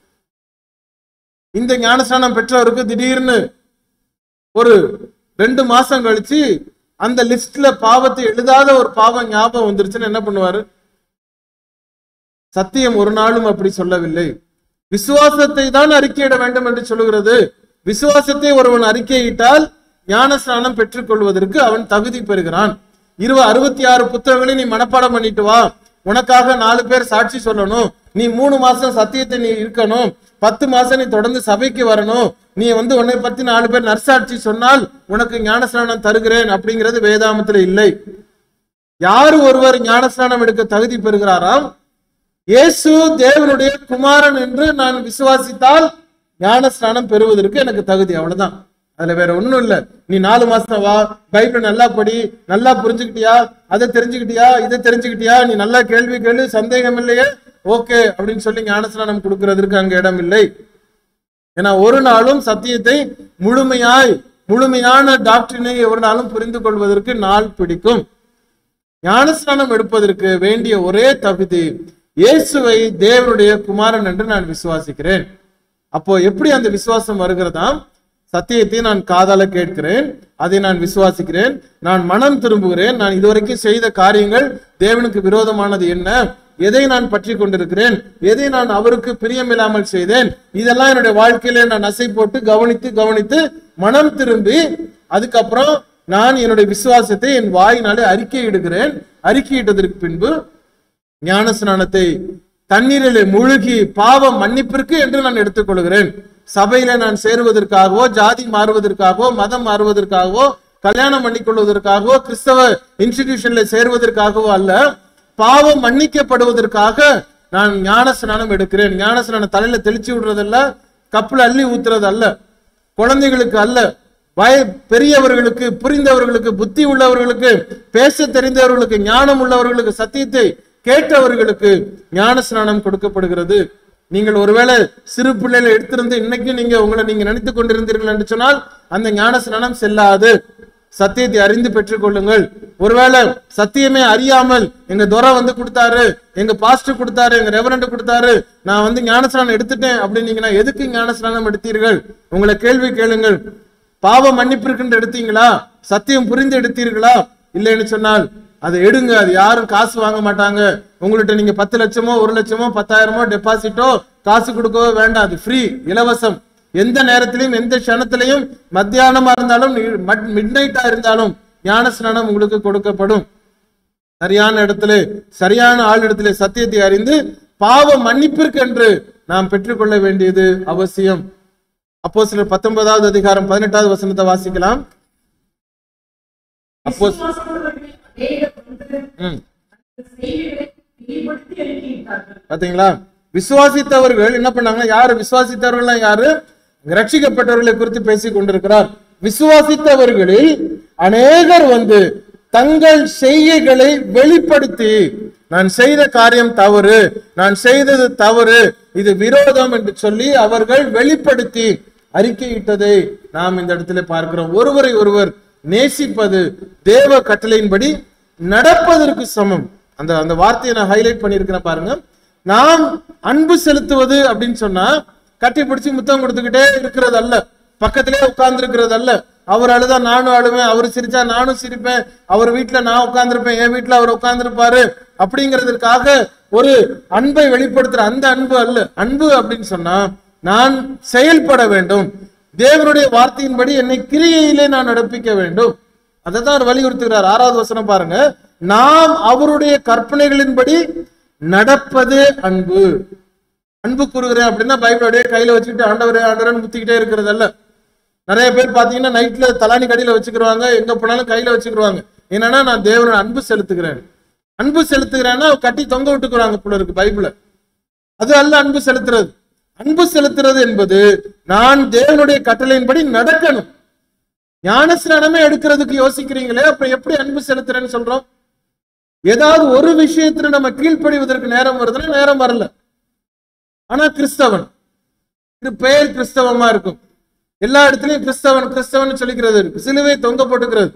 A: இந்த ஞானஸ்நானம் பெற்றவருக்கு திடீர்னு ஒரு ரெண்டு மாசம் கழிச்சு அந்த லிஸ்ட்ல பாவத்தை எழுதாத ஒரு பாவம் ஞாபகம் வந்துருச்சுன்னு என்ன பண்ணுவாரு சத்தியம் ஒரு நாளும் அப்படி சொல்லவில்லை விசுவாசத்தை தான் அறிக்கையிட வேண்டும் என்று சொல்லுகிறது விசுவாசத்தை ஒருவன் அறிக்கையிட்டால் ஞானஸ்நானம் பெற்றுக்கொள்வதற்கு அவன் தகுதி பெறுகிறான் இருவ அறுபத்தி ஆறு புத்தகங்களை நீ மனப்பாடம் பண்ணிட்டு வா உனக்காக நாலு பேர் சாட்சி சொல்லணும் நீ மூணு மாசம் சத்தியத்தை நீ இருக்கணும் பத்து மாசம் நீ தொடர்ந்து சபைக்கு வரணும் நீ வந்து உன்னை பத்தி நாலு பேர் நற்சாட்சி சொன்னால் உனக்கு ஞானஸ்நானம் தருகிறேன் அப்படிங்கிறது வேதாமத்துல இல்லை யார் ஒருவர் ஞானஸ்நானம் எடுக்க தகுதி பெறுகிறாராம் இயேசு தேவனுடைய குமாரன் என்று நான் விசுவாசித்தால் ஞானஸ்நானம் பெறுவதற்கு எனக்கு தகுதி அவ்வளவுதான் அதுல வேற ஒண்ணும் இல்ல நீ நாலு மாசம் வா பைபிள் நல்லா படி நல்லா புரிஞ்சுக்கிட்டியா அதை தெரிஞ்சுக்கிட்டியா இதை தெரிஞ்சுக்கிட்டியா நீ நல்லா கேள்வி கேளு சந்தேகம் இல்லையே ஓகே அப்படின்னு சொல்லி ஞானஸ்நானம் கொடுக்கறதற்கு அங்க இடம் இல்லை ஏன்னா ஒரு நாளும் சத்தியத்தை முழுமையாய் முழுமையான டாக்டரினை ஒரு நாளும் புரிந்து கொள்வதற்கு நாள் பிடிக்கும் ஞானஸ்நானம் எடுப்பதற்கு வேண்டிய ஒரே தகுதி இயேசுவை தேவனுடைய குமாரன் என்று நான் விசுவாசிக்கிறேன் அப்போ எப்படி அந்த விசுவாசம் வருகிறதாம் சத்தியத்தை நான் காதால கேட்கிறேன் அதை நான் விசுவாசிக்கிறேன் நான் மனம் திரும்புகிறேன் நான் இதுவரைக்கும் செய்த காரியங்கள் தேவனுக்கு விரோதமானது என்ன எதை நான் பற்றி கொண்டிருக்கிறேன் எதை நான் அவருக்கு பிரியமில்லாமல் செய்தேன் இதெல்லாம் என்னுடைய வாழ்க்கையில நான் நசை போட்டு கவனித்து கவனித்து மனம் திரும்பி அதுக்கப்புறம் நான் என்னுடைய விசுவாசத்தை என் வாயினாலே அறிக்கையிடுகிறேன் அறிக்கையிட்டதற்கு பின்பு ஞான ஸ்நானத்தை தண்ணீரிலே முழுகி பாவம் மன்னிப்பிற்கு என்று நான் எடுத்துக்கொள்கிறேன் சபையில நான் சேருவதற்காகவோ ஜாதி மாறுவதற்காகவோ மதம் மாறுவதற்காகவோ கல்யாணம் பண்ணிக்கொள்வதற்காகவோ கிறிஸ்தவ இன்ஸ்டிடியூஷன்ல சேருவதற்காகவோ அல்ல பாவம் மன்னிக்கப்படுவதற்காக நான் ஞான ஸ்நானம் எடுக்கிறேன் ஞான ஸ்நானம் தலையில தெளிச்சு விடுறதல்ல கப்புல அள்ளி ஊத்துறது அல்ல குழந்தைகளுக்கு அல்ல வய பெரியவர்களுக்கு புரிந்தவர்களுக்கு புத்தி உள்ளவர்களுக்கு பேச தெரிந்தவர்களுக்கு ஞானம் உள்ளவர்களுக்கு சத்தியத்தை கேட்டவர்களுக்கு ஞான ஸ்நானம் கொடுக்கப்படுகிறது நீங்கள் ஒருவேளை சிறு பிள்ளைகளை எடுத்திருந்து இன்னைக்கும் நீங்க உங்களை நீங்க நினைத்துக் கொண்டிருந்தீர்கள் என்று சொன்னால் அந்த ஞான ஸ்நானம் செல்லாது சத்தியத்தை அறிந்து பெற்றுக்கொள்ளுங்கள் ஒருவேளை சத்தியமே அறியாமல் எங்க துரை வந்து கொடுத்தாரு எங்க பாஸ்டர் கொடுத்தாரு எங்க ரெவரண்ட் கொடுத்தாரு நான் வந்து ஞானஸ்நானம் எடுத்துட்டேன் அப்படின்னீங்கன்னா எதுக்கு ஞானஸ்நானம் எடுத்தீர்கள் உங்களை கேள்வி கேளுங்கள் பாவ மன்னிப்பிற்குன்னு எடுத்தீங்களா சத்தியம் புரிந்து எடுத்தீர்களா இல்லைன்னு சொன்னால் அதை எடுங்க அது யாரும் காசு வாங்க மாட்டாங்க உங்கள்கிட்ட நீங்க பத்து லட்சமோ ஒரு லட்சமோ பத்தாயிரமோ டெபாசிட்டோ காசு கொடுக்கவோ வேண்டாம் அது ஃப்ரீ இலவசம் எந்த நேரத்திலையும் எந்த க்ஷணத்திலையும் மத்தியானமா இருந்தாலும் மிட் நைட்டா இருந்தாலும் ஞான ஸ்நானம் உங்களுக்கு கொடுக்கப்படும் சரியான இடத்துல சரியான ஆள் இடத்துல சத்தியத்தை அறிந்து பாவ மன்னிப்பிற்கு என்று நாம் பெற்றுக்கொள்ள வேண்டியது அவசியம் அப்போ சிலர் பத்தொன்பதாவது அதிகாரம் பதினெட்டாவது வசனத்தை வாசிக்கலாம் அப்போ
B: விசுவாசமுள்ளவர்கள் அநேகர் வந்து
A: ம்
B: அந்த செய்திகளை வெளிப்படுத்தி அறிக்கையிட்டார்கள்
A: பாத்தீங்களா விசுவாசித்தவர்கள் என்ன பண்ணாங்கன்னா யாரு விசுவாசித்தவர்கள் யாரு ரட்சிக்கப்பட்டவர்களை குறித்து பேசிக் கொண்டிருக்கிறார் விசுவாசித்தவர்களில் அநேகர் வந்து தங்கள் செய்கைகளை வெளிப்படுத்தி நான் செய்த காரியம் தவறு நான் செய்தது தவறு இது விரோதம் என்று சொல்லி அவர்கள் வெளிப்படுத்தி அறிக்கையிட்டதை நாம் இந்த இடத்துல பார்க்கிறோம் ஒருவரை ஒருவர் நேசிப்பது தேவ கட்டளையின்படி நடப்பதற்கு சமம் அந்த அந்த வார்த்தையை நான் ஹைலைட் பண்ணியிருக்கிறேன் பாருங்க நாம் அன்பு செலுத்துவது அப்படின்னு சொன்னா கட்டி பிடிச்சி முத்தம் கொடுத்துக்கிட்டே இருக்கிறது அல்ல பக்கத்திலே உட்கார்ந்து இருக்கிறது அல்ல அவர் அழுதா நானும் அழுவேன் அவர் சிரிச்சா நானும் சிரிப்பேன் அவர் வீட்டுல நான் உட்கார்ந்திருப்பேன் என் வீட்டுல அவர் உட்கார்ந்திருப்பாரு அப்படிங்கிறதுக்காக ஒரு அன்பை வெளிப்படுத்துற அந்த அன்பு அல்ல அன்பு அப்படின்னு சொன்னா நான் செயல்பட வேண்டும் தேவனுடைய வார்த்தையின்படி என்னை கிரியையிலே நான் நடப்பிக்க வேண்டும் அதை தான் அவர் வலியுறுத்துகிறார் ஆறாவது வசனம் பாருங்க நாம் அவருடைய கற்பனைகளின்படி நடப்பது அன்பு அன்பு கூறுகிறேன் அப்படின்னா பைபிள் அப்படியே கையில வச்சுக்கிட்டு ஆண்டவரே ஆண்டவரேன்னு முத்திக்கிட்டே இருக்கிறது அல்ல நிறைய பேர் பாத்தீங்கன்னா நைட்ல தலானி கடியில வச்சுக்கிருவாங்க எங்க போனாலும் கையில வச்சுக்கிருவாங்க என்னன்னா நான் தேவனோட அன்பு செலுத்துகிறேன் அன்பு செலுத்துகிறேன்னா கட்டி தொங்க விட்டுக்குறாங்க போல இருக்கு பைபிள அது அல்ல அன்பு செலுத்துறது அன்பு செலுத்துறது என்பது நான் தேவனுடைய கட்டளையின்படி நடக்கணும் ஞானஸ்நானமே எடுக்கிறதுக்கு யோசிக்கிறீங்களே அப்ப எப்படி அன்பு செலுத்துறேன்னு சொல்றோம் ஏதாவது ஒரு விஷயத்துல நம்ம கீழ்ப்படிவதற்கு நேரம் வருதுன்னா நேரம் வரல ஆனா கிறிஸ்தவன் இது பெயர் கிறிஸ்தவமா இருக்கும் எல்லா இடத்துலயும் கிறிஸ்தவன் கிறிஸ்தவன் சொல்லிக்கிறது இருக்கு சிலுவை தொங்க போட்டுக்கிறது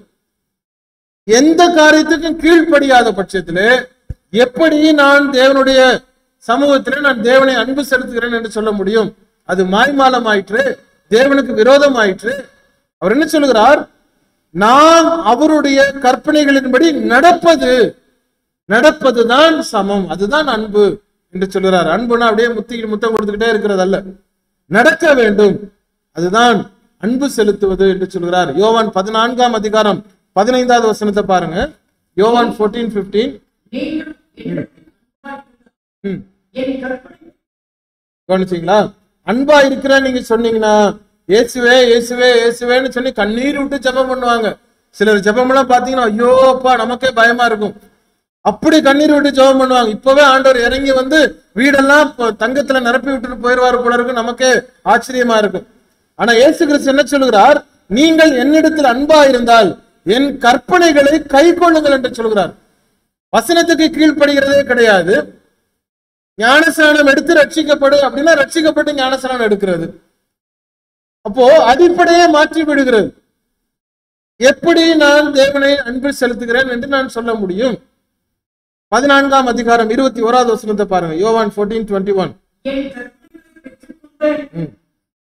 A: எந்த காரியத்துக்கும் கீழ்ப்படியாத பட்சத்திலே எப்படி நான் தேவனுடைய சமூகத்திலே நான் தேவனை அன்பு செலுத்துகிறேன் என்று சொல்ல முடியும் அது மாய்மாலம் ஆயிற்று தேவனுக்கு விரோதம் ஆயிற்று அவர் என்ன சொல்லுகிறார் நாம் அவருடைய கற்பனைகளின்படி நடப்பது நடப்பதுதான் சமம் அதுதான் அன்பு என்று சொல்கிறார் அன்புனா அப்படியே முத்தி முத்தம் கொடுத்துக்கிட்டே இருக்கிறது அல்ல நடக்க வேண்டும் அதுதான் அன்பு செலுத்துவது என்று சொல்கிறார் யோவான் பதினான்காம் அதிகாரம் பதினைந்தாவது வசனத்தை பாருங்க யோவான் ஃபோர்டீன் பிப்டீன்
B: நீங்கள் என்னிடத்தில் அன்பாயிருந்தால்
A: ம்
B: என் கற்பனை
A: கவனிச்சீங்களா அன்பா இருக்கிற நீங்க சொன்னீங்கன்னா இயேசுவே இயேசுவே இயேசுவேன்னு சொல்லி கண்ணீர் விட்டு ஜெபம் பண்ணுவாங்க சிலர் ஜெபம்லாம் பாத்தீங்கன்னா ஐயோ அப்பா நமக்கே பயமா இருக்கும் அப்படி கண்ணீர் விட்டு ஜெபம் பண்ணுவாங்க இப்பவே ஆண்டவர் இறங்கி வந்து வீடெல்லாம் ப- தங்கத்துல நிரப்பி விட்டுட்டு போயிடுவாரு போல இருக்கு நமக்கே ஆச்சரியமா இருக்கும் ஆனா இயேசு கிறிஸ்து என்ன சொல்கிறார் நீங்கள் என்னிடத்தில் அன்பா இருந்தால் என் கற்பனைகளை கை கொள்ளுங்கள் என்று சொல்கிறார் வசனத்துக்கு கீழ்ப்படுகிறதே கிடையாது ஞானஸ்நானம் எடுத்து ரட்சிக்கப்படு அப்படின்னா ரட்சிக்கப்பட்டு ஞானஸ்நானம் எடுக்கிறது அப்போ அடிப்படையே மாற்றி விடுகிறது எப்படி நான் தேவனை அன்பு செலுத்துகிறேன் என்று நான் சொல்ல முடியும் பதினான்காம் அதிகாரம் இருபத்தி ஓராவது வசனத்தை பாருங்க யோவான் ஃபோர்டீன் டுவெண்ட்டி ஒன்
B: என் கற்பனைகளை பெற்றுக்கொண்டு
A: ம்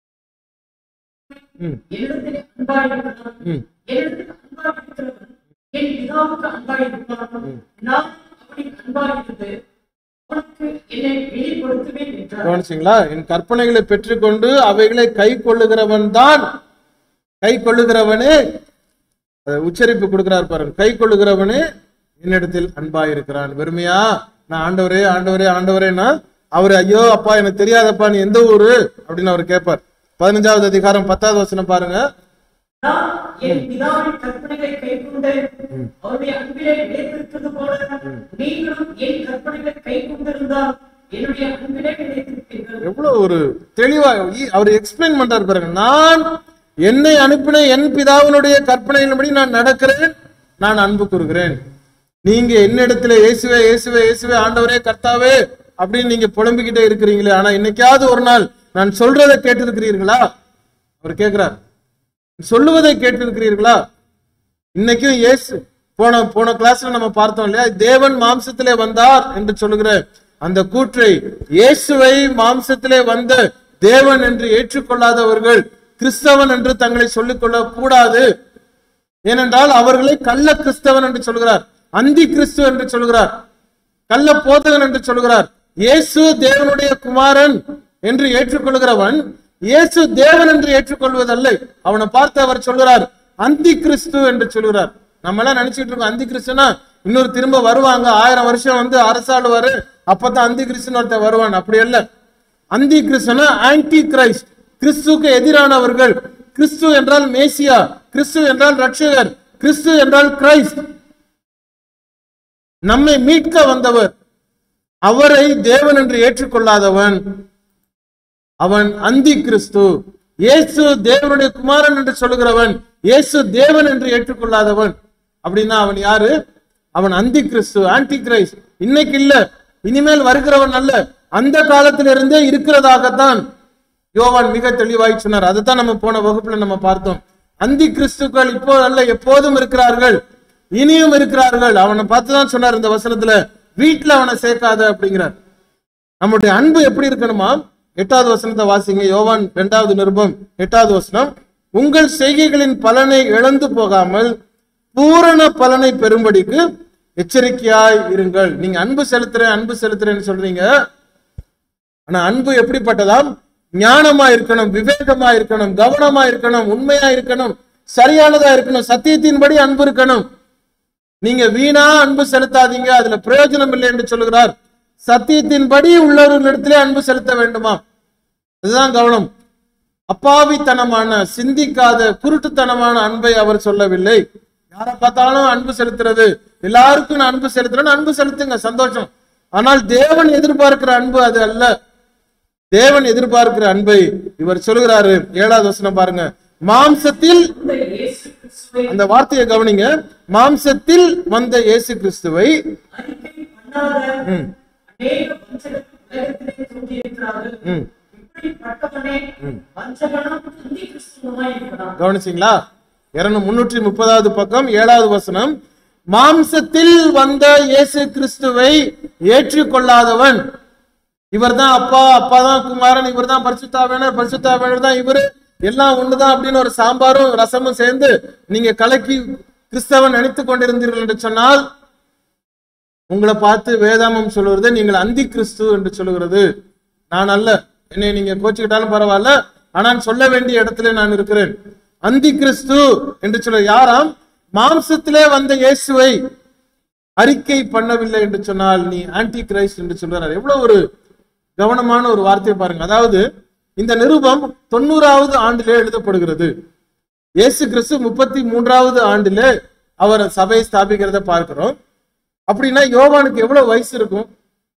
A: ம்
B: என்னிடத்தில் அன்பாயிருக்கிறான்
A: ம்
B: என்னிடத்தில் அன்பாயிருக்கிறவன் என் பிதாவுக்கு அன்பாயிருக்கிறான் நான் அப்படி அன்பாயிருந்து அவனுக்கு என்னை வெளிப்படுத்துவேன் என்றார்
A: கவனிச்சிங்களா என் கற்பனைகளை பெற்றுக்கொண்டு அவைகளை கை கொள்ளுகிறவன் தான் கை கொள்ளுகிறவனே அதை உச்சரிப்பு கொடுக்கிறார் பாருங்க கை கொள்ளுகிறவனே என்னிடத்தில் அன்பாயிருக்கிறான் வெறுமையா நான் ஆண்டவரே ஆண்டவரே ஆண்டவரேன்னா அவர் ஐயோ அப்பா எனக்கு தெரியாதப்பா நீ எந்த ஊரு அப்படின்னு அவர் கேட்பார் பதினஞ்சாவது அதிகாரம் பத்தாவது வசனம் பாருங்க
B: நான் என் பிதாவின் கற்பனைகளை கைக்கொண்டு அவருடைய அன்பிலே நிலைத்திருக்கிறது போல நீங்களும் என் கற்பனைகளை கைக்கொண்டிருந்தால் என்னுடைய அன்பிலே நிலைத்திருப்பீர்கள்
A: எவ்வளவு ஒரு தெளிவா இ- அவர் எக்ஸ்பிளைன் பண்றாரு பாருங்க நான் என்னை அனுப்பின என் பிதாவினுடைய கற்பனையின்படி நான் நடக்கிறேன் நான் அன்பு கூறுகிறேன் நீங்க என்னிடத்துல இயேசுவே இயேசுவே இயேசுவே ஆண்டவரே கர்த்தாவே அப்படின்னு நீங்க புலம்பிக்கிட்டே இருக்கிறீங்களே ஆனா இன்னைக்காவது ஒரு நாள் நான் சொல்றதை கேட்டிருக்கிறீர்களா அவர் கேட்கிறார் சொல்லுவதை கேட்டிருக்கிறீர்களா இன்னைக்கும் இயேசு போன போன கிளாஸ்ல நம்ம பார்த்தோம் இல்லையா தேவன் மாம்சத்திலே வந்தார் என்று சொல்லுகிற அந்த கூற்றை இயேசுவை மாம்சத்திலே வந்த தேவன் என்று ஏற்றுக்கொள்ளாதவர்கள் கிறிஸ்தவன் என்று தங்களை சொல்லிக் கொள்ள கூடாது ஏனென்றால் அவர்களை கள்ள கிறிஸ்தவன் என்று சொல்கிறார் அந்தி கிறிஸ்து என்று சொல்கிறார் கள்ள போதகன் என்று சொல்கிறார் இயேசு தேவனுடைய குமாரன் என்று ஏற்றுக்கொள்கிறவன் இயேசு தேவன் என்று ஏற்றுக்கொள்வதல்ல அவனை பார்த்து அவர் சொல்கிறார் அந்தி கிறிஸ்து என்று சொல்கிறார் நம்ம எல்லாம் நினைச்சிட்டு இருக்கோம் அந்தி கிறிஸ்துனா இன்னொரு திரும்ப வருவாங்க ஆயிரம் வருஷம் வந்து அரசாளுவாரு அப்பதான் அந்தி கிறிஸ்துன்னு ஒருத்தன் வருவான் அப்படி அல்ல அந்தி கிறிஸ்துனா ஆன்டி கிரைஸ்ட் கிறிஸ்துக்கு எதிரானவர்கள் கிறிஸ்து என்றால் மேசியா கிறிஸ்து என்றால் ரட்சகர் கிறிஸ்து என்றால் கிரைஸ்ட் நம்மை மீட்க வந்தவர் அவரை தேவன் என்று ஏற்றுக்கொள்ளாதவன் அவன் அந்தி கிறிஸ்து இயேசு தேவனுடைய குமாரன் என்று சொல்லுகிறவன் இயேசு தேவன் என்று ஏற்றுக்கொள்ளாதவன் அப்படின்னா அவன் யாரு அவன் அந்தி கிறிஸ்து ஆன்டி கிரைஸ்ட் இன்னைக்கு இல்ல இனிமேல் வருகிறவன் அல்ல அந்த காலத்திலிருந்தே இருக்கிறதாகத்தான் யோவான் மிக தெளிவாய் சொன்னார் அதைத்தான் நம்ம போன வகுப்புல நம்ம பார்த்தோம் அந்தி கிறிஸ்துக்கள் இப்போ அல்ல எப்போதும் இருக்கிறார்கள் இனியும் இருக்கிறார்கள் அவனை பார்த்துதான் சொன்னார் இந்த வசனத்துல வீட்டுல அவனை சேர்க்காத அப்படிங்கிறார் நம்முடைய அன்பு எப்படி இருக்கணுமா எட்டாவது வசனத்தை வாசிங்க யோவான் இரண்டாவது நிருபம் எட்டாவது வசனம் உங்கள் செய்கைகளின் பலனை இழந்து போகாமல் பூரண பலனை பெறும்படிக்கு எச்சரிக்கையாய் இருங்கள் நீங்க அன்பு செலுத்துறேன் அன்பு செலுத்துறேன்னு சொல்றீங்க ஆனா அன்பு எப்படிப்பட்டதாம் ஞானமா இருக்கணும் விவேகமா இருக்கணும் கவனமா இருக்கணும் உண்மையா இருக்கணும் சரியானதா இருக்கணும் சத்தியத்தின்படி அன்பு இருக்கணும் நீங்க வீணா அன்பு செலுத்தாதீங்க அதுல பிரயோஜனம் இல்லை என்று சொல்லுகிறார் சத்தியத்தின்படி உள்ளவர்களிடத்திலே அன்பு செலுத்த வேண்டுமா அதுதான் கவனம் அப்பாவித்தனமான சிந்திக்காத குருட்டுத்தனமான அன்பை அவர் சொல்லவில்லை யாரை பார்த்தாலும் அன்பு செலுத்துறது எல்லாருக்கும் நான் அன்பு செலுத்துறேன்னு அன்பு செலுத்துங்க சந்தோஷம் ஆனால் தேவன் எதிர்பார்க்கிற அன்பு அது அல்ல தேவன் எதிர்பார்க்கிற அன்பை இவர் சொல்லுகிறாரு ஏழாவது வசனம் பாருங்க மாம்சத்தில்
B: இந்த இயேசு கிறிஸ்துவை
A: அந்த வார்த்தையை கவனிங்க மாம்சத்தில் வந்த இயேசு கிறிஸ்துவை
B: அறிக்கை பண்ணாத
A: ம்,
B: அநேக வஞ்சகர் உலகத்திலே தோன்றியிருக்கிறார்கள்
A: ம்.
B: இப்படிப்பட்டவனே வஞ்சகனும் அந்தி கிறிஸ்துவமாய் இருக்கிறான்
A: கவனிச்சீங்களா இருநூ முன்னூற்றி முப்பதாவது பக்கம் ஏழாவது வசனம் மாம்சத்தில் வந்த இயேசு கிறிஸ்துவை ஏற்றுக்கொள்ளாதவன் இவர்தான் அப்பா அப்பா தான் குமாரன் இவர் தான் பரிசுத்தாவேனர் பரிசுத்தாவேனர் தான் இவரு எல்லாம் ஒண்ணுதான் அப்படின்னு ஒரு சாம்பாரும் ரசமும் சேர்ந்து நீங்க கலக்கி கிறிஸ்தவன் நினைத்துக் கொண்டிருந்தீர்கள் என்று சொன்னால் உங்களை பார்த்து வேதாமம் சொல்லுவது நீங்கள் அந்தி கிறிஸ்து என்று சொல்லுகிறது நான் அல்ல என்னை நீங்க கோச்சுக்கிட்டாலும் பரவாயில்ல ஆனால் சொல்ல வேண்டிய இடத்துல நான் இருக்கிறேன் அந்தி கிறிஸ்து என்று சொல்ல யாராம் மாம்சத்திலே வந்த இயேசுவை அறிக்கை பண்ணவில்லை என்று சொன்னால் நீ ஆன்டி கிரைஸ்ட் என்று சொல்றார் எவ்வளவு ஒரு கவனமான ஒரு வார்த்தையை பாருங்க அதாவது இந்த நிருபம் தொண்ணூறாவது ஆண்டிலே எழுதப்படுகிறது இயேசு கிறிஸ்து முப்பத்தி மூன்றாவது ஆண்டிலே அவர் சபையை ஸ்தாபிக்கிறத பார்க்கிறோம் அப்படின்னா யோவானுக்கு எவ்வளவு வயசு இருக்கும்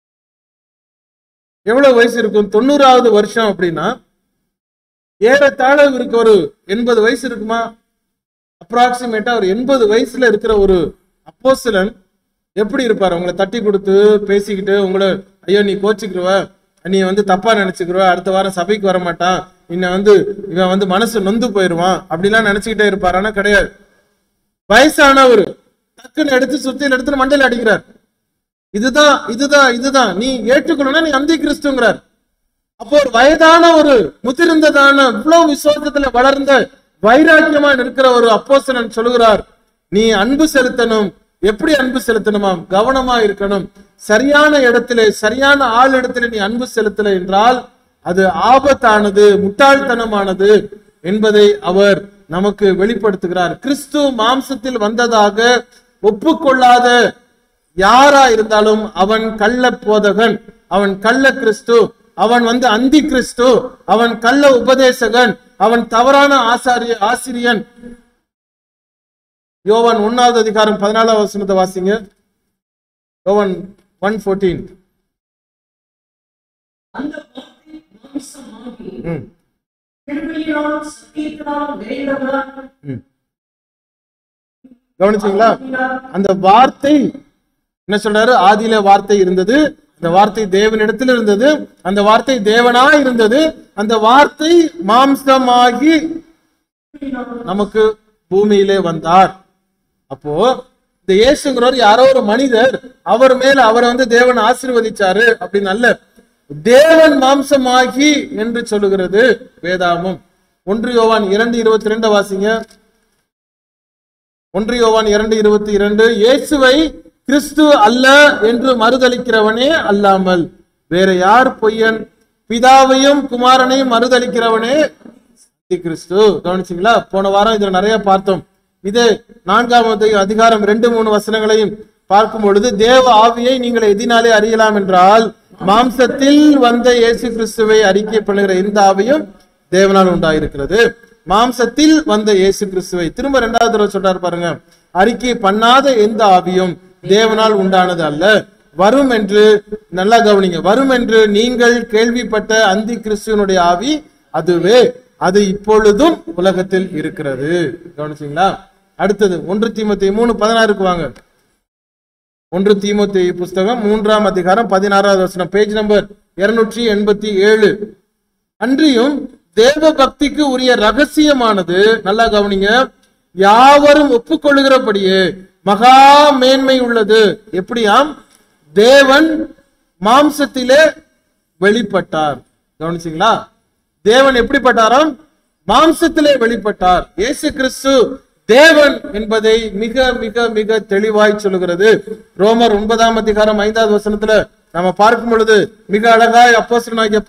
A: எவ்வளவு வயசு இருக்கும் தொண்ணூறாவது வருஷம் அப்படின்னா ஏறத்தாழ இவருக்கு ஒரு எண்பது வயசு இருக்குமா அப்ராக்சிமேட்டா ஒரு எண்பது வயசுல இருக்கிற ஒரு அப்போஸ்தலன் எப்படி இருப்பார் உங்களை தட்டி கொடுத்து பேசிக்கிட்டு உங்களை ஐயோ நீ கோச்சுக்கிருவ நீ வந்து தப்பா நினைச்சுக்கிருவ அடுத்த வாரம் சபைக்கு வர மாட்டான் இன்ன வந்து இவன் வந்து மனசு நொந்து போயிருவான் அப்படிலாம் நினைச்சுக்கிட்டே இருப்பார் ஆனா கிடையாது வயசானவர் டக்குன்னு எடுத்து சுத்தியில் எடுத்து மண்டையில அடிக்கிறார் இதுதான் இதுதான் இதுதான் நீ ஏற்றுக்கணும்னா நீ அந்தி கிறிஸ்துங்கிறார் அப்போ ஒரு வயதான ஒரு முதிர்ந்ததான இவ்வளவு விசுவாசத்துல வளர்ந்த வைராக்கியமா இருக்கிற ஒரு அப்போஸ்தலன் சொல்லுகிறார் நீ அன்பு செலுத்தணும் எப்படி அன்பு செலுத்தணுமாம் கவனமா இருக்கணும் சரியான இடத்திலே சரியான ஆள் இடத்திலே நீ அன்பு செலுத்தல என்றால் அது ஆபத்தானது முட்டாள்தனமானது என்பதை அவர் நமக்கு வெளிப்படுத்துகிறார் கிறிஸ்து மாம்சத்தில் வந்ததாக ஒப்புக்கொள்ளாத யாரா இருந்தாலும் அவன் கள்ள போதகன் அவன் கள்ள கிறிஸ்து அவன் வந்து அந்தி கிறிஸ்து அவன் கள்ள உபதேசகன் அவன் தவறான ஆசாரிய ஆசிரியன் யோவான் ஒன்னாவது அதிகாரம் பதினாலாவது வசனத்தை வாசிங்க யோவான் ஒன் ஃபோர்டீன்
B: அந்த வார்த்தை மாம்சமாகி கிருபையினால் சத்தியத்தினால் நிறைந்தவராக
A: கவனிச்சீங்களா அந்த வார்த்தை என்ன சொல்றாரு ஆதியில வார்த்தை இருந்தது அந்த வார்த்தை தேவனிடத்தில் இருந்தது அந்த வார்த்தை தேவனா இருந்தது அந்த வார்த்தை மாம்சமாகி நமக்கு பூமியிலே வந்தார் அப்போ இந்த இயேசுங்கிறவர் யாரோ ஒரு மனிதர் அவர் மேல அவரை வந்து தேவன் ஆசீர்வதிச்சாரு அப்படின்னு அல்ல தேவன் மாம்சமாகி என்று சொல்லுகிறது வேதாமம் ஒன்று யோவான் இரண்டு இருபத்தி ரெண்டு வாசிங்க ஒன்று யோவான் இரண்டு இருபத்தி இரண்டு இயேசுவை கிறிஸ்து அல்ல என்று மறுதலிக்கிறவனே அல்லாமல் வேற யார் பொய்யன் பிதாவையும் குமாரனையும் மறுதலிக்கிறவனே அந்தி கிறிஸ்து கவனிச்சிங்களா போன வாரம் இதுல நிறைய பார்த்தோம் இது நான்காம் அதி- அதிகாரம் ரெண்டு மூணு வசனங்களையும் பார்க்கும் பொழுது தேவ ஆவியை நீங்கள் எதினாலே அறியலாம் என்றால் மாம்சத்தில் வந்த இயேசு கிறிஸ்துவை அறிக்கை பண்ணுகிற இந்த ஆவியும் தேவனால் உண்டாயிருக்கிறது மாம்சத்தில் வந்த இயேசு கிறிஸ்துவை திரும்ப ரெண்டாவது தடவை சொல்றாரு பாருங்க அறிக்கை பண்ணாத எந்த ஆவியும் தேவனால் உண்டானது அல்ல வரும் என்று நல்லா கவனிங்க வரும் என்று நீங்கள் கேள்விப்பட்ட அந்தி கிறிஸ்துவனுடைய ஆவி அதுவே அது இப்பொழுதும் உலகத்தில் இருக்கிறது கவனிச்சிங்களா அடுத்தது ஒன்று தீமத்தி மூணு பதினாறுக்கு வாங்க ஒன்று தீமோத்தி புஸ்தகம் மூன்றாம் அதிகாரம் பதினாறாவது வசனம் பேஜ் நம்பர் இருநூற்றி எண்பத்தி ஏழு அன்றியும் தேவ பக்திக்கு உரிய ரகசியமானது நல்லா கவனிங்க யாவரும் ஒப்புக்கொள்ளுகிறபடியே மகா மேன்மை உள்ளது எப்படியாம் தேவன் மாம்சத்திலே வெளிப்பட்டார் கவனிச்சிங்களா தேவன் எப்படிப்பட்டாராம் மாம்சத்திலே வெளிப்பட்டார் இயேசு கிறிஸ்து தேவன் என்பதை மிக மிக மிக தெளிவாய் சொல்லுகிறது ரோமர் ஒன்பதாம் அதிகாரம் ஐந்தாவது வசனத்துல நம்ம பார்க்கும் பொழுது மிக அழகாய் அப்போஸ்தலனாகிய பவுல்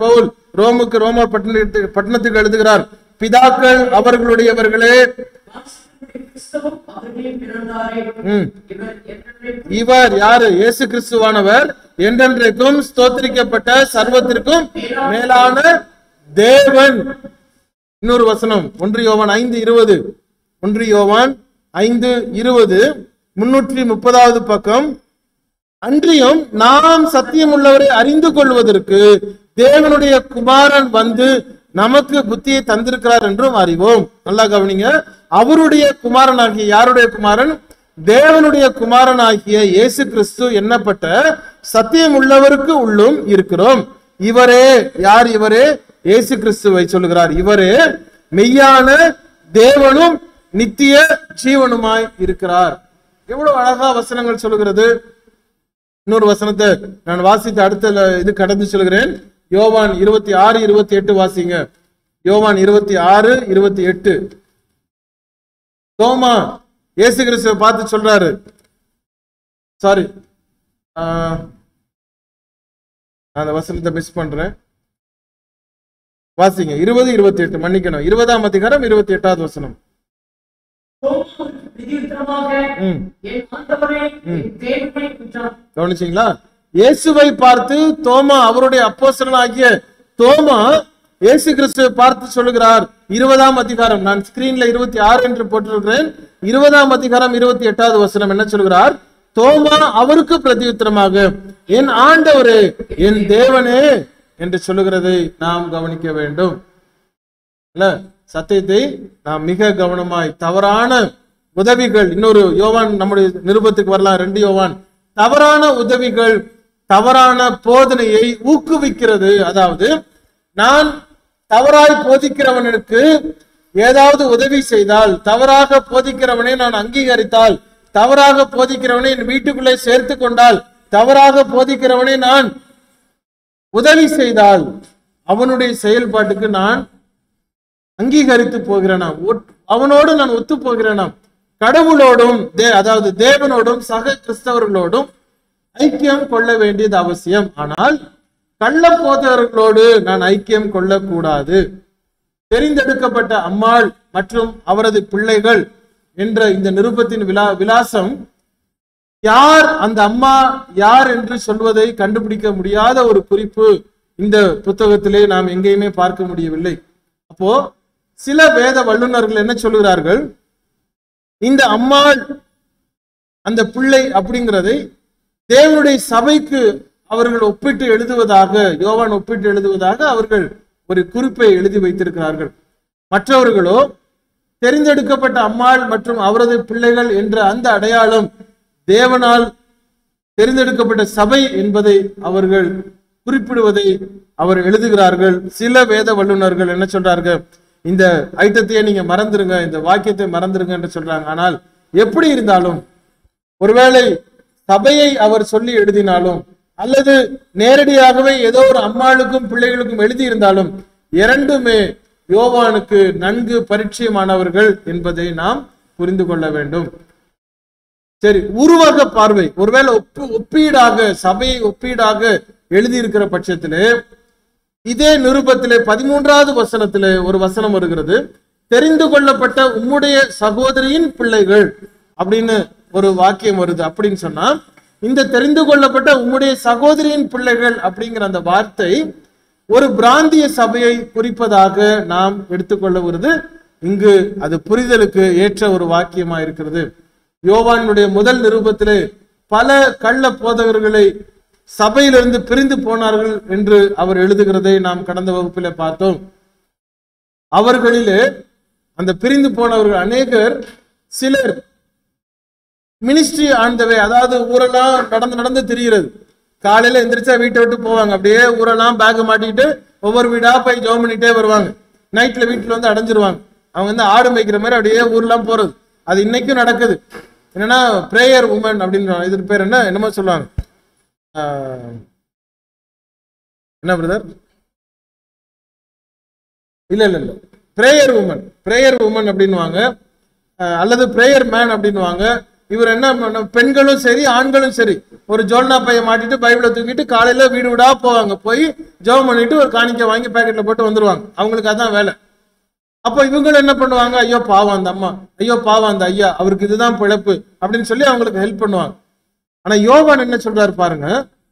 A: ரோமுக்கு ரோமர் பட்டணத்துக்கு பட்டணத்துக்கு எழுதுகிறார் பிதாக்கள் அவர்களுடையவர்களே
B: வாசிக்கக்கூடிய கிறிஸ்தவம் அவர்களே பிறந்தாரே
A: ம்.
B: இவர் என்றென்றைக்கும்
A: இவர் யாரு இயேசு கிறிஸ்துவானவர் என்றென்றைக்கும் ஸ்தோத்திரிக்கப்பட்ட சர்வத்திற்கும் மேலான தேவன் இன்னொரு வசனம் ஒன்று யோவான் ஐந்து இருபது ஒன்று யோவான் ஐந்து இருபது முன்னூற்றி முப்பதாவது பக்கம் அன்றியும் நாம் சத்தியம் உள்ளவரை அறிந்து கொள்வதற்கு தேவனுடைய குமாரன் வந்து நமக்கு புத்தியை தந்திருக்கிறார் என்றும் அறிவோம் நல்லா கவனிங்க அவருடைய குமாரனாகிய யாருடைய குமாரன் தேவனுடைய குமாரனாகிய இயேசு கிறிஸ்து எண்ணப்பட்ட சத்தியம் உள்ளவருக்கு உள்ளும் இருக்கிறோம் இவரே யார் இவரே இயேசு கிறிஸ்துவை சொல்லுகிறார் இவரே மெய்யான தேவனும் நித்திய ஜீவனுமாய் இருக்கிறார் எவ்வளவு அழகா வசனங்கள் சொல்லுகிறது இன்னொரு வசனத்தை நான் வாசித்து அடுத்த ல- இது கடந்து சொல்கிறேன் யோவான் இருபத்தி ஆறு இருபத்தி எட்டு வாசிங்க யோவான் இருபத்தி ஆறு இருபத்தி எட்டு தோமா இயேசு கிறிஸ்துவை பார்த்து சொல்றாரு சாரி அந்த வசனத்தை மிஸ் பண்றேன் வாசிங்க இருபது இருபத்தி எட்டு மன்னிக்கணும் இருபதாம் அதிகாரம் இருபத்தி எட்டாவது வசனம்
B: தோமாவுக்கு பிரதியுத்தரமாக
A: ம்
B: என் ஆண்டவரே என் தேவனே என்றான்
A: கவனிச்சீங்களா இயேசுவை பார்த்து தோமா அவருடைய அப்போஸ்தலனாகிய தோமா இயேசு கிறிஸ்துவை பார்த்து சொல்லுகிறார் இருபதாம் அதிகாரம் நான் ஸ்கிரீன்ல இருபத்தி ஆறு என்று போட்டிருக்கிறேன் இருபதாம் அதிகாரம் இருபத்தி எட்டாவது வசனம் என்ன சொல்கிறார் தோமா அவருக்கு பிரதியுத்தரமாக என் ஆண்டவரே என் தேவனே என்று சொல்லுகிறதை நாம் கவனிக்க வேண்டும் இல்ல சத்தியத்தை நாம் மிக கவனமாய் தவறான உதவிகள் இன்னொரு யோவான் நம்முடைய நிருபத்துக்கு வரலாம் ரெண்டு யோவான் தவறான உதவிகள் தவறான போதனையை ஊக்குவிக்கிறது அதாவது நான் தவறாய் போதிக்கிறவனுக்கு ஏதாவது உதவி செய்தால் தவறாக போதிக்கிறவனை நான் அங்கீகரித்தால் தவறாக போதிக்கிறவனை என் வீட்டுக்குள்ளே சேர்த்து கொண்டால் தவறாக போதிக்கிறவனை நான் உதவி செய்தால் அவனுடைய செயல்பாட்டுக்கு நான் அங்கீகரித்து போகிறேனாம் ஒட்- அவனோடு நான் ஒத்து போகிறேனாம் கடவுளோடும் தே- அதாவது தேவனோடும் சக கிறிஸ்தவர்களோடும் ஐக்கியம் கொள்ள வேண்டியது அவசியம் ஆனால் கள்ள போதகர்களோடு நான் ஐக்கியம் கொள்ளக்கூடாது தெரிந்தெடுக்கப்பட்ட அம்மாள் மற்றும் அவரது பிள்ளைகள் என்ற இந்த நிருபத்தின் விலா விலாசம் யார் அந்த அம்மா யார் என்று சொல்வதை கண்டுபிடிக்க முடியாத ஒரு குறிப்பு இந்த புத்தகத்திலே நாம் எங்கேயுமே பார்க்க முடியவில்லை அப்போ சில வேத வல்லுநர்கள் என்ன சொல்லுகிறார்கள் இந்த அம்மாள் அந்த பிள்ளை அப்படிங்கிறதை தேவனுடைய சபைக்கு அவர்கள் ஒப்பிட்டு எழுதுவதாக யோவான் ஒப்பிட்டு எழுதுவதாக அவர்கள் ஒரு குறிப்பை எழுதி வைத்திருக்கிறார்கள் மற்றவர்களோ தெரிந்தெடுக்கப்பட்ட அம்மாள் மற்றும் அவரது பிள்ளைகள் என்ற அந்த அடையாளம் தேவனால் தெரிந்தெடுக்கப்பட்ட சபை என்பதை அவர்கள் குறிப்பிடுவதை அவர் எழுதுகிறார்கள் சில வேத வல்லுநர்கள் என்ன சொல்றார்கள் இந்த ஐட்டத்தையே நீங்க மறந்துருங்க இந்த வாக்கியத்தை மறந்துருங்க என்று சொல்றாங்க ஆனால் எப்படி இருந்தாலும் ஒருவேளை சபையை அவர் சொல்லி எழுதினாலும் அல்லது நேரடியாகவே ஏதோ ஒரு அம்மாளுக்கும் பிள்ளைகளுக்கும் எழுதியிருந்தாலும் இரண்டுமே யோவானுக்கு நன்கு பரிச்சயமானவர்கள் என்பதை நாம் புரிந்து கொள்ள வேண்டும் சரி உருவக பார்வை ஒருவேளை ஒப்பு ஒப்பீடாக சபையை ஒப்பீடாக எழுதியிருக்கிற பட்சத்திலே இதே நிருபத்திலே பதிமூன்றாவது வசனத்திலே ஒரு வசனம் வருகிறது தெரிந்து கொள்ளப்பட்ட உம்முடைய சகோதரியின் பிள்ளைகள் அப்படின்னு ஒரு வாக்கியம் வருது அப்படின்னு சொன்னா இந்த தெரிந்து கொள்ளப்பட்ட உம்முடைய சகோதரியின் பிள்ளைகள் அப்படிங்கிற அந்த வார்த்தை ஒரு பிராந்திய சபையை குறிப்பதாக நாம் எடுத்துக்கொள்ளுகிறது இங்கு அது புரிதலுக்கு ஏற்ற ஒரு வாக்கியமா இருக்கிறது யோவானுடைய முதல் நிருபத்திலே பல கள்ள போதகர்களை சபையிலிருந்து பிரிந்து போனார்கள் என்று அவர் எழுதுகிறதை நாம் கடந்த வகுப்பிலே பார்த்தோம் அவர்களிலே அந்த பிரிந்து போனவர்கள் அநேகர் சிலர் மினிஸ்ட்ரி ஆண்டவை அதாவது ஊரெல்லாம் நடந்து நடந்து திரிகிறது காலையில எந்திரிச்சா வீட்டை விட்டு போவாங்க அப்படியே ஊரெல்லாம் பேக் மாட்டிக்கிட்டு ஒவ்வொரு வீடா போய் ஜோம் பண்ணிட்டே வருவாங்க நைட்ல வீட்டுல வந்து அடைஞ்சிருவாங்க அவங்க வந்து ஆடு மேய்க்கிற மாதிரி அப்படியே ஊர்லாம் போறது அது இன்னைக்கும் நடக்குது என்னன்னா பிரேயர் உமன் அப்படின்னு இது பேர் என்ன என்னமோ சொல்லுவாங்க ஆஹ், என்ன பிரதர் இல்ல இல்ல இல்ல பிரேயர் உமன் பிரேயர் உமன் அப்படின்னுவாங்க அஹ் அல்லது பிரேயர் மேன் அப்படின்னுவாங்க இவர் என்ன பண்ண- பெண்களும் சரி ஆண்களும் சரி ஒரு ஜோல்னா பைய மாட்டிட்டு பைபிளை தூக்கிட்டு காலையில வீடு வீடா போவாங்க போய் ஜெபம் பண்ணிட்டு ஒரு காணிக்கை வாங்கி பாக்கெட்ல போட்டு வந்துருவாங்க அவங்களுக்கு அதான் வேலை அப்போ இவங்களும் என்ன பண்ணுவாங்க ஐயோ பாவம் அந்த அம்மா ஐயோ பாவம் அந்த ஐயா அவருக்கு இதுதான் பிழைப்பு அப்படின்னு சொல்லி அவங்களுக்கு ஹெல்ப் பண்ணுவாங்க ஆனா யோவான் என்ன சொல்றாரு பாருங்க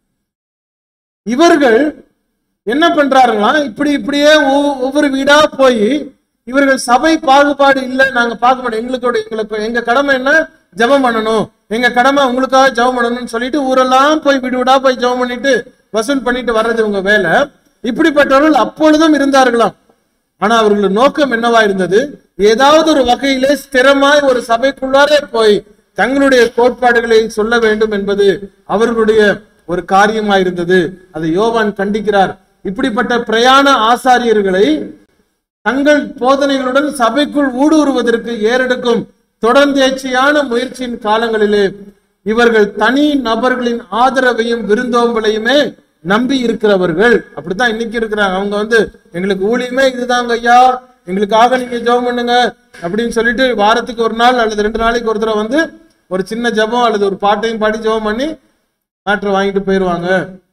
A: இவர்கள் என்ன பண்றாருங்களாம் இப்படி இப்படியே ஒவ்வொ- ஒவ்வொரு வீடா போய் இவர்கள் சபை பாகுபாடு இல்லை நாங்க பார்க்க மாட்டோம் எங்களுக்கு எங்களுக்கு எங்க கடமை என்ன ஜெபம் பண்ணணும் எங்க கடமை உங்களுக்காக ஜெபம் பண்ணணும்னு சொல்லிட்டு ஊரெல்லாம் போய் வீடு வீடா போய் ஜெபம் பண்ணிட்டு வசூல் பண்ணிட்டு வர்றது உங்க வேலை இப்படிப்பட்டவர்கள் அப்பொழுதும் இருந்தார்களாம் ஆனா அவர்கள் நோக்கம் என்னவா இருந்தது ஏதாவது ஒரு வகையிலே ஸ்திரமாய் ஒரு சபைக்குள்ளாரே போய் தங்களுடைய கோட்பாடுகளை சொல்ல வேண்டும் என்பது அவர்களுடைய ஒரு காரியமா இருந்தது அதை யோவான் கண்டிக்கிறார் இப்படிப்பட்ட பிரயாண ஆசாரியர்களை தங்கள் போதனைகளுடன் சபைக்குள் ஊடுருவதற்கு ஏறெடுக்கும் தொடர்ந்தேர்ச்சியான முயற்சியின் காலங்களிலே இவர்கள் தனி நபர்களின் ஆதரவையும் விருந்தோம்பலையுமே நம்பி இருக்கிறவர்கள் அப்படித்தான் இன்னைக்கு இருக்கிறாங்க அவங்க வந்து எங்களுக்கு ஊழியமே இதுதாங்க ஐயா எங்களுக்காக நீங்க ஜெபம் பண்ணுங்க அப்படின்னு சொல்லிட்டு வாரத்துக்கு ஒரு நாள் அல்லது ரெண்டு நாளைக்கு ஒரு தடவை வந்து ஒரு சின்ன ஜெபம் அல்லது ஒரு பாட்டையும் பாடி ஜெபம் பண்ணி மேட்ரை வாங்கிட்டு போயிடுவாங்க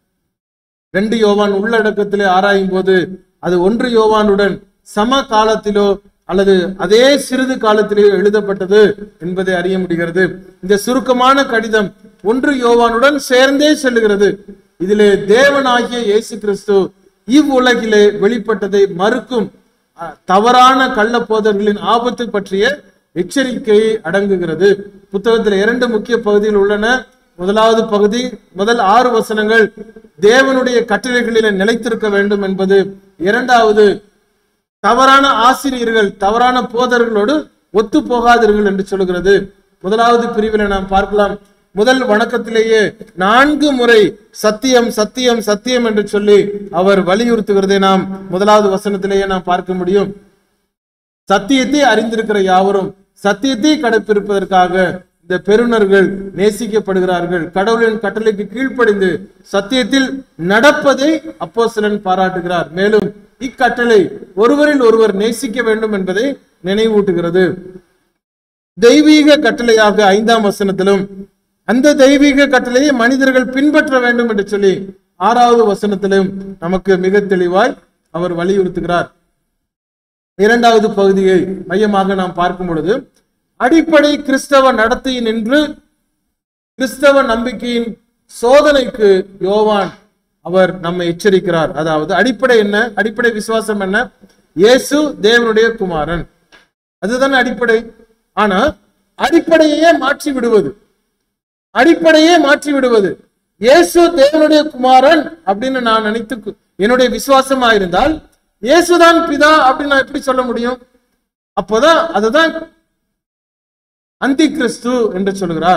A: ரெண்டு யோவான் உள்ளடக்கத்திலே ஆராயும் போது அது ஒன்று யோவானுடன் சம காலத்திலோ அல்லது அதே சிறிது காலத்திலேயோ எழுதப்பட்டது என்பதை அறிய முடிகிறது இந்த சுருக்கமான கடிதம் ஒன்று யோவானுடன் சேர்ந்தே செல்லுகிறது இதிலே தேவனாகிய இயேசு கிறிஸ்து இவ்வுலகிலே வெளிப்பட்டதை மறுக்கும் அஹ், தவறான கள்ள போதர்களின் ஆபத்து பற்றிய எச்சரிக்கை அடங்குகிறது புத்தகத்தில் இரண்டு முக்கிய பகுதிகள் உள்ளன முதலாவது பகுதி முதல் ஆறு வசனங்கள் தேவனுடைய கட்டளைகளிலே நிலைத்திருக்க வேண்டும் என்பது இரண்டாவது தவறான ஆசிரியர்கள் தவறான போதர்களோடு ஒத்து போகாதீர்கள் என்று சொல்கிறது முதலாவது பிரிவில் நாம் பார்க்கலாம் முதல் வணக்கத்திலேயே நான்கு முறை சத்தியம் சத்தியம் சத்தியம் என்று சொல்லி அவர் வலியுறுத்துகிறதை நாம் முதலாவது வசனத்திலேயே நாம் பார்க்க முடியும் சத்தியத்தை அறிந்திருக்கிற யாவரும் சத்தியத்தை கடைப்பிடிப்பதற்காக இந்த பெருனர்கள் நேசிக்கப்படுகிறார்கள் கடவுளின் கட்டளைக்கு கீழ்ப்படிந்து சத்தியத்தில் நடப்பதை அப்போஸ்தலன் பாராட்டுகிறார் மேலும் இக்கட்டளை ஒருவரில் ஒருவர் நேசிக்க வேண்டும் என்பதை நினைவூட்டுகிறது தெய்வீக கட்டளையாக ஐந்தாம் வசனத்திலும் அந்த தெய்வீக கட்டளையை மனிதர்கள் பின்பற்ற வேண்டும் என்று சொல்லி ஆறாவது வசனத்திலும் நமக்கு மிக தெளிவாய் அவர் வலியுறுத்துகிறார் இரண்டாவது பகுதியை மையமாக நாம் பார்க்கும் பொழுது அடிப்படை கிறிஸ்தவ நடத்தையின் நின்று கிறிஸ்தவ நம்பிக்கையின் சோதனைக்கு யோவான் அவர் நம்மை எச்சரிக்கிறார் அதாவது அடிப்படை என்ன அடிப்படை விசுவாசம் என்ன இயேசு தேவனுடைய குமாரன் அதுதான் அடிப்படை ஆனா அடிப்படையே மாற்றி விடுவது அடிப்படையே மாற்றி விடுவது இயேசு தேவனுடைய குமாரன் அப்படின்னு நான் நினைத்து என்னுடைய விசுவாசமா இருந்தால் இயேசுதான் பிதா அப்படின்னு நான் எப்படி சொல்ல முடியும் அப்போதான் அதுதான் அந்தி கிறிஸ்து என்று சொல்கிறார்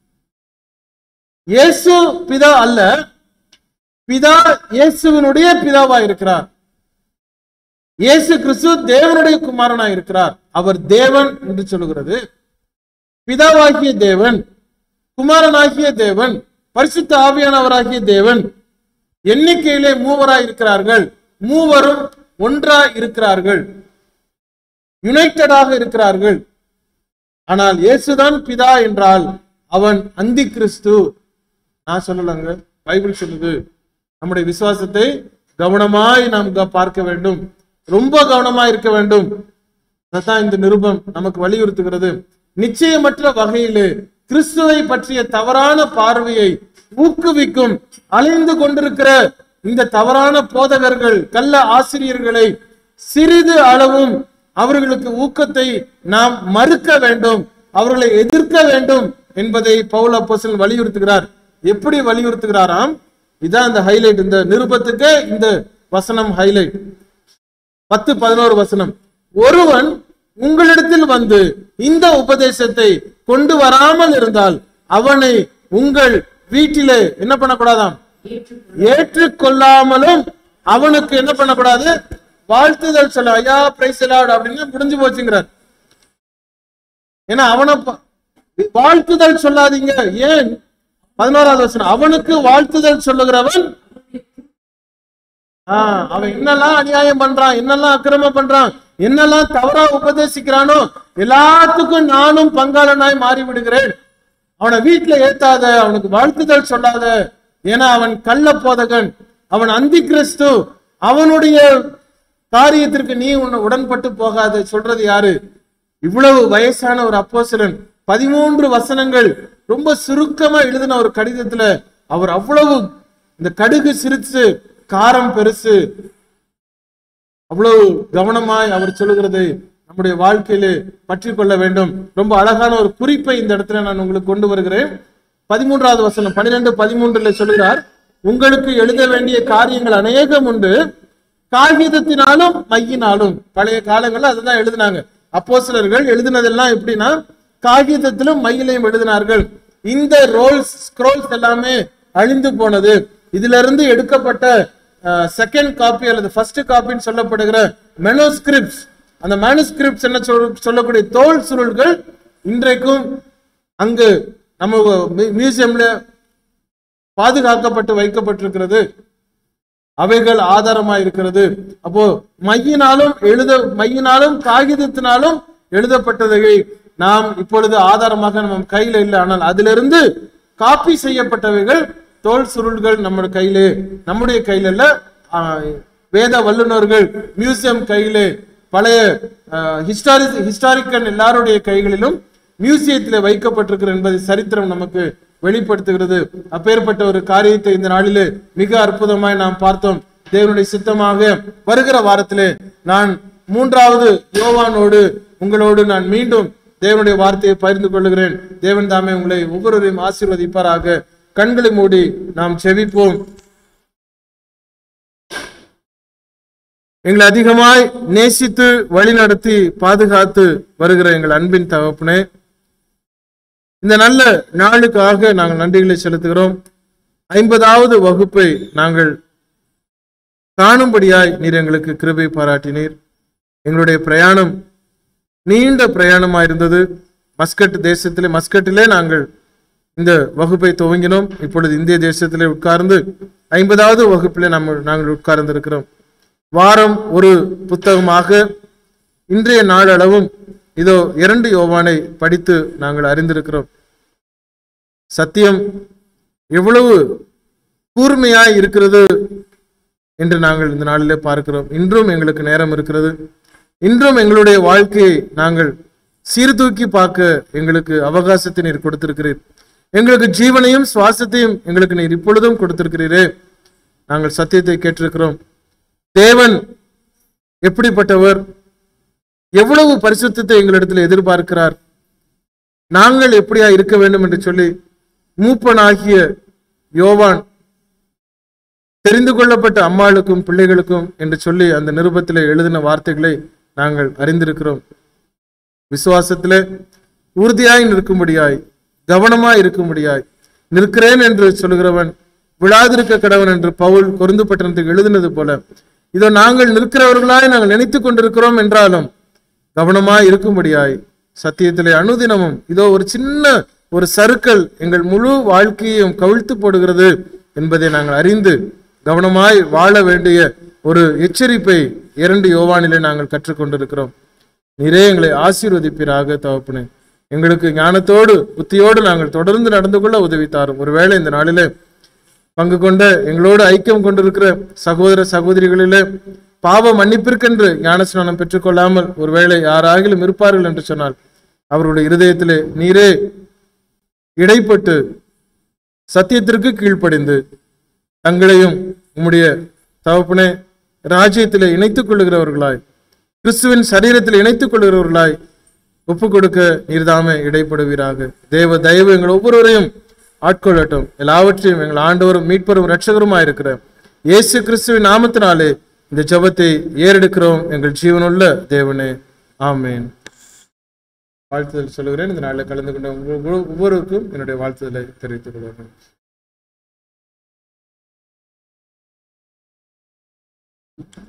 A: இயேசு பிதா அல்ல பிதா இயேசுவினுடைய பிதாவா இருக்கிறார் இயேசு கிறிஸ்து தேவனுடைய குமாரனா இருக்கிறார் அவர் தேவன் என்று சொல்லுகிறது பிதாவாகிய தேவன் குமாரனாகிய தேவன் பரிசுத்த ஆவியானவராகிய தேவன் எண்ணிக்கையிலே மூவராய் இருக்கிறார்கள் மூவரும் ஒன்றாய் இருக்கிறார்கள் யுனைட்டடாக இருக்கிறார்கள் ஆனால் இயேசுதான் பிதா என்றால் அவன் அந்தி கிறிஸ்து நான் சொல்லலங்க பைபிள் சொல்லுது நம்முடைய விசுவாசத்தை கவனமாய் நாம் க- பார்க்க வேண்டும் ரொம்ப கவனமா இருக்க வேண்டும் அதான் இந்த நிருபம் நமக்கு வலியுறுத்துகிறது நிச்சயமற்ற வகையிலே கிறிஸ்துவை பற்றிய தவறான பார்வையை ஊக்குவிக்கும் அலைந்து கொண்டிருக்கிற இந்த தவறான போதகர்கள் கள்ள ஆசிரியர்களை சிறிது அளவும் அவர்களுக்கு ஊக்கத்தை நாம் மறுக்க வேண்டும் அவர்களை எதிர்க்க வேண்டும் என்பதை பவுல் அப்போஸ்தலன் வலியுறுத்துகிறார் எப்படி வலியுறுத்துகிறாராம் இதான் இந்த ஹைலைட் இந்த நிருபத்துக்கு இந்த வசனம் ஹைலைட் பத்து பதினோரு வசனம் ஒருவன் உங்களிடத்தில் வந்து இந்த உபதேசத்தை கொண்டு வராமல் இருந்தால் அவனை உங்கள் வீட்டிலே என்ன பண்ணக்கூடாதாம் ஏற்றுக்கொள்ளாமலும் அவனுக்கு என்ன பண்ணக்கூடாது வாழ்த்துதல் சொல்ல ஐயா பிரைஸ் அப்படின்னு முடிஞ்சு போச்சுங்கிறார் ஏன்னா அவனை ப- வாழ்த்துதல் சொல்லாதீங்க ஏன் பதினோராவது வசனம் அவனுக்கு வாழ்த்துதல் சொல்லுகிறவன் ஆஹ் அவன் என்னெல்லாம் அநியாயம் பண்றான் என்னெல்லாம் அக்கிரமம் பண்றான் என்னெல்லாம் தவறா உபதேசிக்கிறானோ எல்லாத்துக்கும் நானும் பங்காளனாய் மாறி விடுகிறேன் அவனை வீட்டுல ஏத்தாத அவனுக்கு வாழ்த்துதல் சொல்லாத ஏன்னா அவன் கள்ள போதகன் அவன் அந்தி கிறிஸ்து அவனுடைய காரியத்திற்கு நீ உன்னை உடன்பட்டு போகாத சொல்றது யாரு இவ்வளவு வயசான ஒரு அப்போஸ்தலன் பதிமூன்று வசனங்கள் ரொம்ப சுருக்கமா எழுதின ஒரு கடிதத்துல அவர் அவ்வளவு இந்த கடுகு சிரிச்சு காரம் பெருசு அவ்வளவு கவனமாய் அவர் சொல்லுகிறது நம்முடைய வாழ்க்கையிலே பற்றி கொள்ள வேண்டும் ரொம்ப அழகான ஒரு குறிப்பை இந்த இடத்துல நான் உங்களுக்கு கொண்டு வருகிறேன் பதிமூன்றாவது வசனம் பன்னிரெண்டு பதிமூன்றுல சொல்லுகிறார் உங்களுக்கு எழுத வேண்டிய காரியங்கள் அநேகம் உண்டு காகிதத்தினாலும் மையினாலும் பழைய காலங்கள்ல அதுதான் எழுதினாங்க அப்போ சிலர்கள் எழுதினதெல்லாம் எப்படின்னா காகிதத்திலும் மையிலையும் எழுதினார்கள் இந்த ரோல்ஸ் ஸ்க்ரோல்ஸ் எல்லாமே அழிந்து போனது இதுல இருந்து எடுக்கப்பட்ட செகண்ட் காப்பி அல்லது ஃபர்ஸ்ட் காப்பின்னு சொல்லப்படுகிற மெனோஸ்கிரிப்ட்ஸ் அந்த மேனுஸ்கிரிப்ட்ஸ் என்ன சொல் சொல்லக்கூடிய தோல் சுருள்கள் இன்றைக்கும் அங்கு நம்ம மியூ- மியூசியம்ல பாதுகாக்கப்பட்டு வைக்கப்பட்டிருக்கிறது அவைகள் ஆதாரமா இருக்கிறது அப்போ மையினாலும் எழுத மையினாலும் காகிதத்தினாலும் எழுதப்பட்டதை நாம் இப்பொழுது ஆதாரமாக நம்ம கையில இல்லை ஆனால் அதிலிருந்து காப்பி செய்யப்பட்டவைகள் தோல் சுருள்கள் நம்முடைய கையிலே நம்முடைய கையில இல்ல ஆ, வேத வல்லுநர்கள் மியூசியம் கையிலே பழைய ஹிஸ்டாரி ஹிஸ்டாரிக்கன் எல்லாருடைய கைகளிலும் மியூசியத்தில் வைக்கப்பட்டிருக்கிற என்பதை சரித்திரம் நமக்கு வெளிப்படுத்துகிறது அப்பேற்பட்ட ஒரு காரியத்தை இந்த நாளிலே மிக அற்புதமாய் நாம் பார்த்தோம் தேவனுடைய சித்தமாக வருகிற வாரத்திலே நான் மூன்றாவது யோவானோடு உங்களோடு நான் மீண்டும் தேவனுடைய வார்த்தையை பகிர்ந்து கொள்ளுகிறேன் தேவன் தாமே உங்களை ஒவ்வொருவரையும் ஆசீர்வதிப்பாராக கண்களை மூடி நாம் செவிப்போம் எங்களை அதிகமாய் நேசித்து வழிநடத்தி பாதுகாத்து வருகிற எங்கள் அன்பின் தகப்பனே இந்த நல்ல நாளுக்காக நாங்கள் நன்றிகளை செலுத்துகிறோம் ஐம்பதாவது வகுப்பை நாங்கள் காணும்படியாய் நீர் எங்களுக்கு கிருபை பாராட்டினீர் எங்களுடைய பிரயாணம் நீண்ட பிரயாணமா இருந்தது மஸ்கட் தேசத்திலே மஸ்கட்டிலே நாங்கள் இந்த வகுப்பை துவங்கினோம் இப்பொழுது இந்திய தேசத்திலே உட்கார்ந்து ஐம்பதாவது வகுப்பிலே நம்ம நாங்கள் உட்கார்ந்து இருக்கிறோம் வாரம் ஒரு புத்தகமாக இன்றைய நாளளவும் இதோ இரண்டு யோவானை படித்து நாங்கள் அறிந்திருக்கிறோம் சத்தியம் எவ்வளவு கூர்மையாய் இருக்கிறது என்று நாங்கள் இந்த நாளிலே பார்க்கிறோம் இன்றும் எங்களுக்கு நேரம் இருக்கிறது இன்றும் எங்களுடைய வாழ்க்கையை நாங்கள் சீர்தூக்கி பார்க்க எங்களுக்கு அவகாசத்தை நீர் கொடுத்திருக்கிறீர் எங்களுக்கு ஜீவனையும் சுவாசத்தையும் எங்களுக்கு நீர் இப்பொழுதும் கொடுத்திருக்கிறீரே நாங்கள் சத்தியத்தை கேட்டிருக்கிறோம் தேவன் எப்படிப்பட்டவர் எவ்வளவு பரிசுத்தத்தை எங்களிடத்தில் எதிர்பார்க்கிறார் நாங்கள் எப்படியா இருக்க வேண்டும் என்று சொல்லி மூப்பனாகிய யோவான் தெரிந்து கொள்ளப்பட்ட அம்மாளுக்கும் பிள்ளைகளுக்கும் என்று சொல்லி அந்த நிருபத்திலே எழுதின வார்த்தைகளை நாங்கள் அறிந்திருக்கிறோம் விசுவாசத்திலே உறுதியாய் நிற்கும்படியாய் கவனமாய் இருக்கும்படியாய் நிற்கிறேன் என்று சொல்கிறவன் விழாதிருக்க கடவன் என்று பவுல் கொருந்து பட்டணத்துக்கு எழுதினது போல இதோ நாங்கள் நிற்கிறவர்களாய் நாங்கள் நினைத்துக் கொண்டிருக்கிறோம் என்றாலும் கவனமாய் இருக்கும்படியாய் சத்தியத்திலே அனுதினமும் இதோ ஒரு சின்ன ஒரு சறுக்கல் எங்கள் முழு வாழ்க்கையையும் கவிழ்த்து போடுகிறது என்பதை நாங்கள் அறிந்து கவனமாய் வாழ வேண்டிய ஒரு எச்சரிப்பை இரண்டு யோவானிலே நாங்கள் கற்றுக்கொண்டிருக்கிறோம் நீரே எங்களை ஆசீர்வதிப்பீராக தகப்பனே எங்களுக்கு ஞானத்தோடு புத்தியோடு நாங்கள் தொடர்ந்து நடந்து கொள்ள உதவி தாரும் ஒருவேளை இந்த நாளிலே பங்கு கொண்ட எங்களோடு ஐக்கியம் கொண்டிருக்கிற சகோதர சகோதரிகளிலே பாவ மன்னிப்பிற்கென்று ஞானஸ்நானம் பெற்றுக்கொள்ளாமல் ஒருவேளை யாராகிலும் இருப்பார்கள் என்று சொன்னால் அவருடைய இருதயத்திலே நீரே இடைப்பட்டு சத்தியத்திற்கு கீழ்ப்படிந்து தங்களையும் உம்முடைய தகப்பனே ராஜ்யத்திலே இணைத்துக் கொள்ளுகிறவர்களாய் கிறிஸ்துவின் சரீரத்தில் இணைத்துக் கொள்கிறவர்களாய் ஒப்பு கொடுக்க நீர்தாமே இடைப்படுவீராக தேவ தயவு எங்கள் ஒவ்வொருவரையும் ஆட்கொள்ளட்டும் எல்லாவற்றையும் எங்கள் ஆண்டவரும் மீட்பரும் இரட்சகருமாய் இருக்கிற இயேசு கிறிஸ்துவின் நாமத்தினாலே இந்த ஜெபத்தை ஏறெடுக்கிறோம் எங்கள் ஜீவனுள்ள தேவனே ஆமென் வாழ்த்துதல் சொல்லுகிறேன் இந்த நாளில் கலந்து கொண்ட ஒவ்வொரு- ஒவ்வொருவருக்கும் என்னுடைய வாழ்த்துதலை தெரிவித்துக் கொள்கிறேன்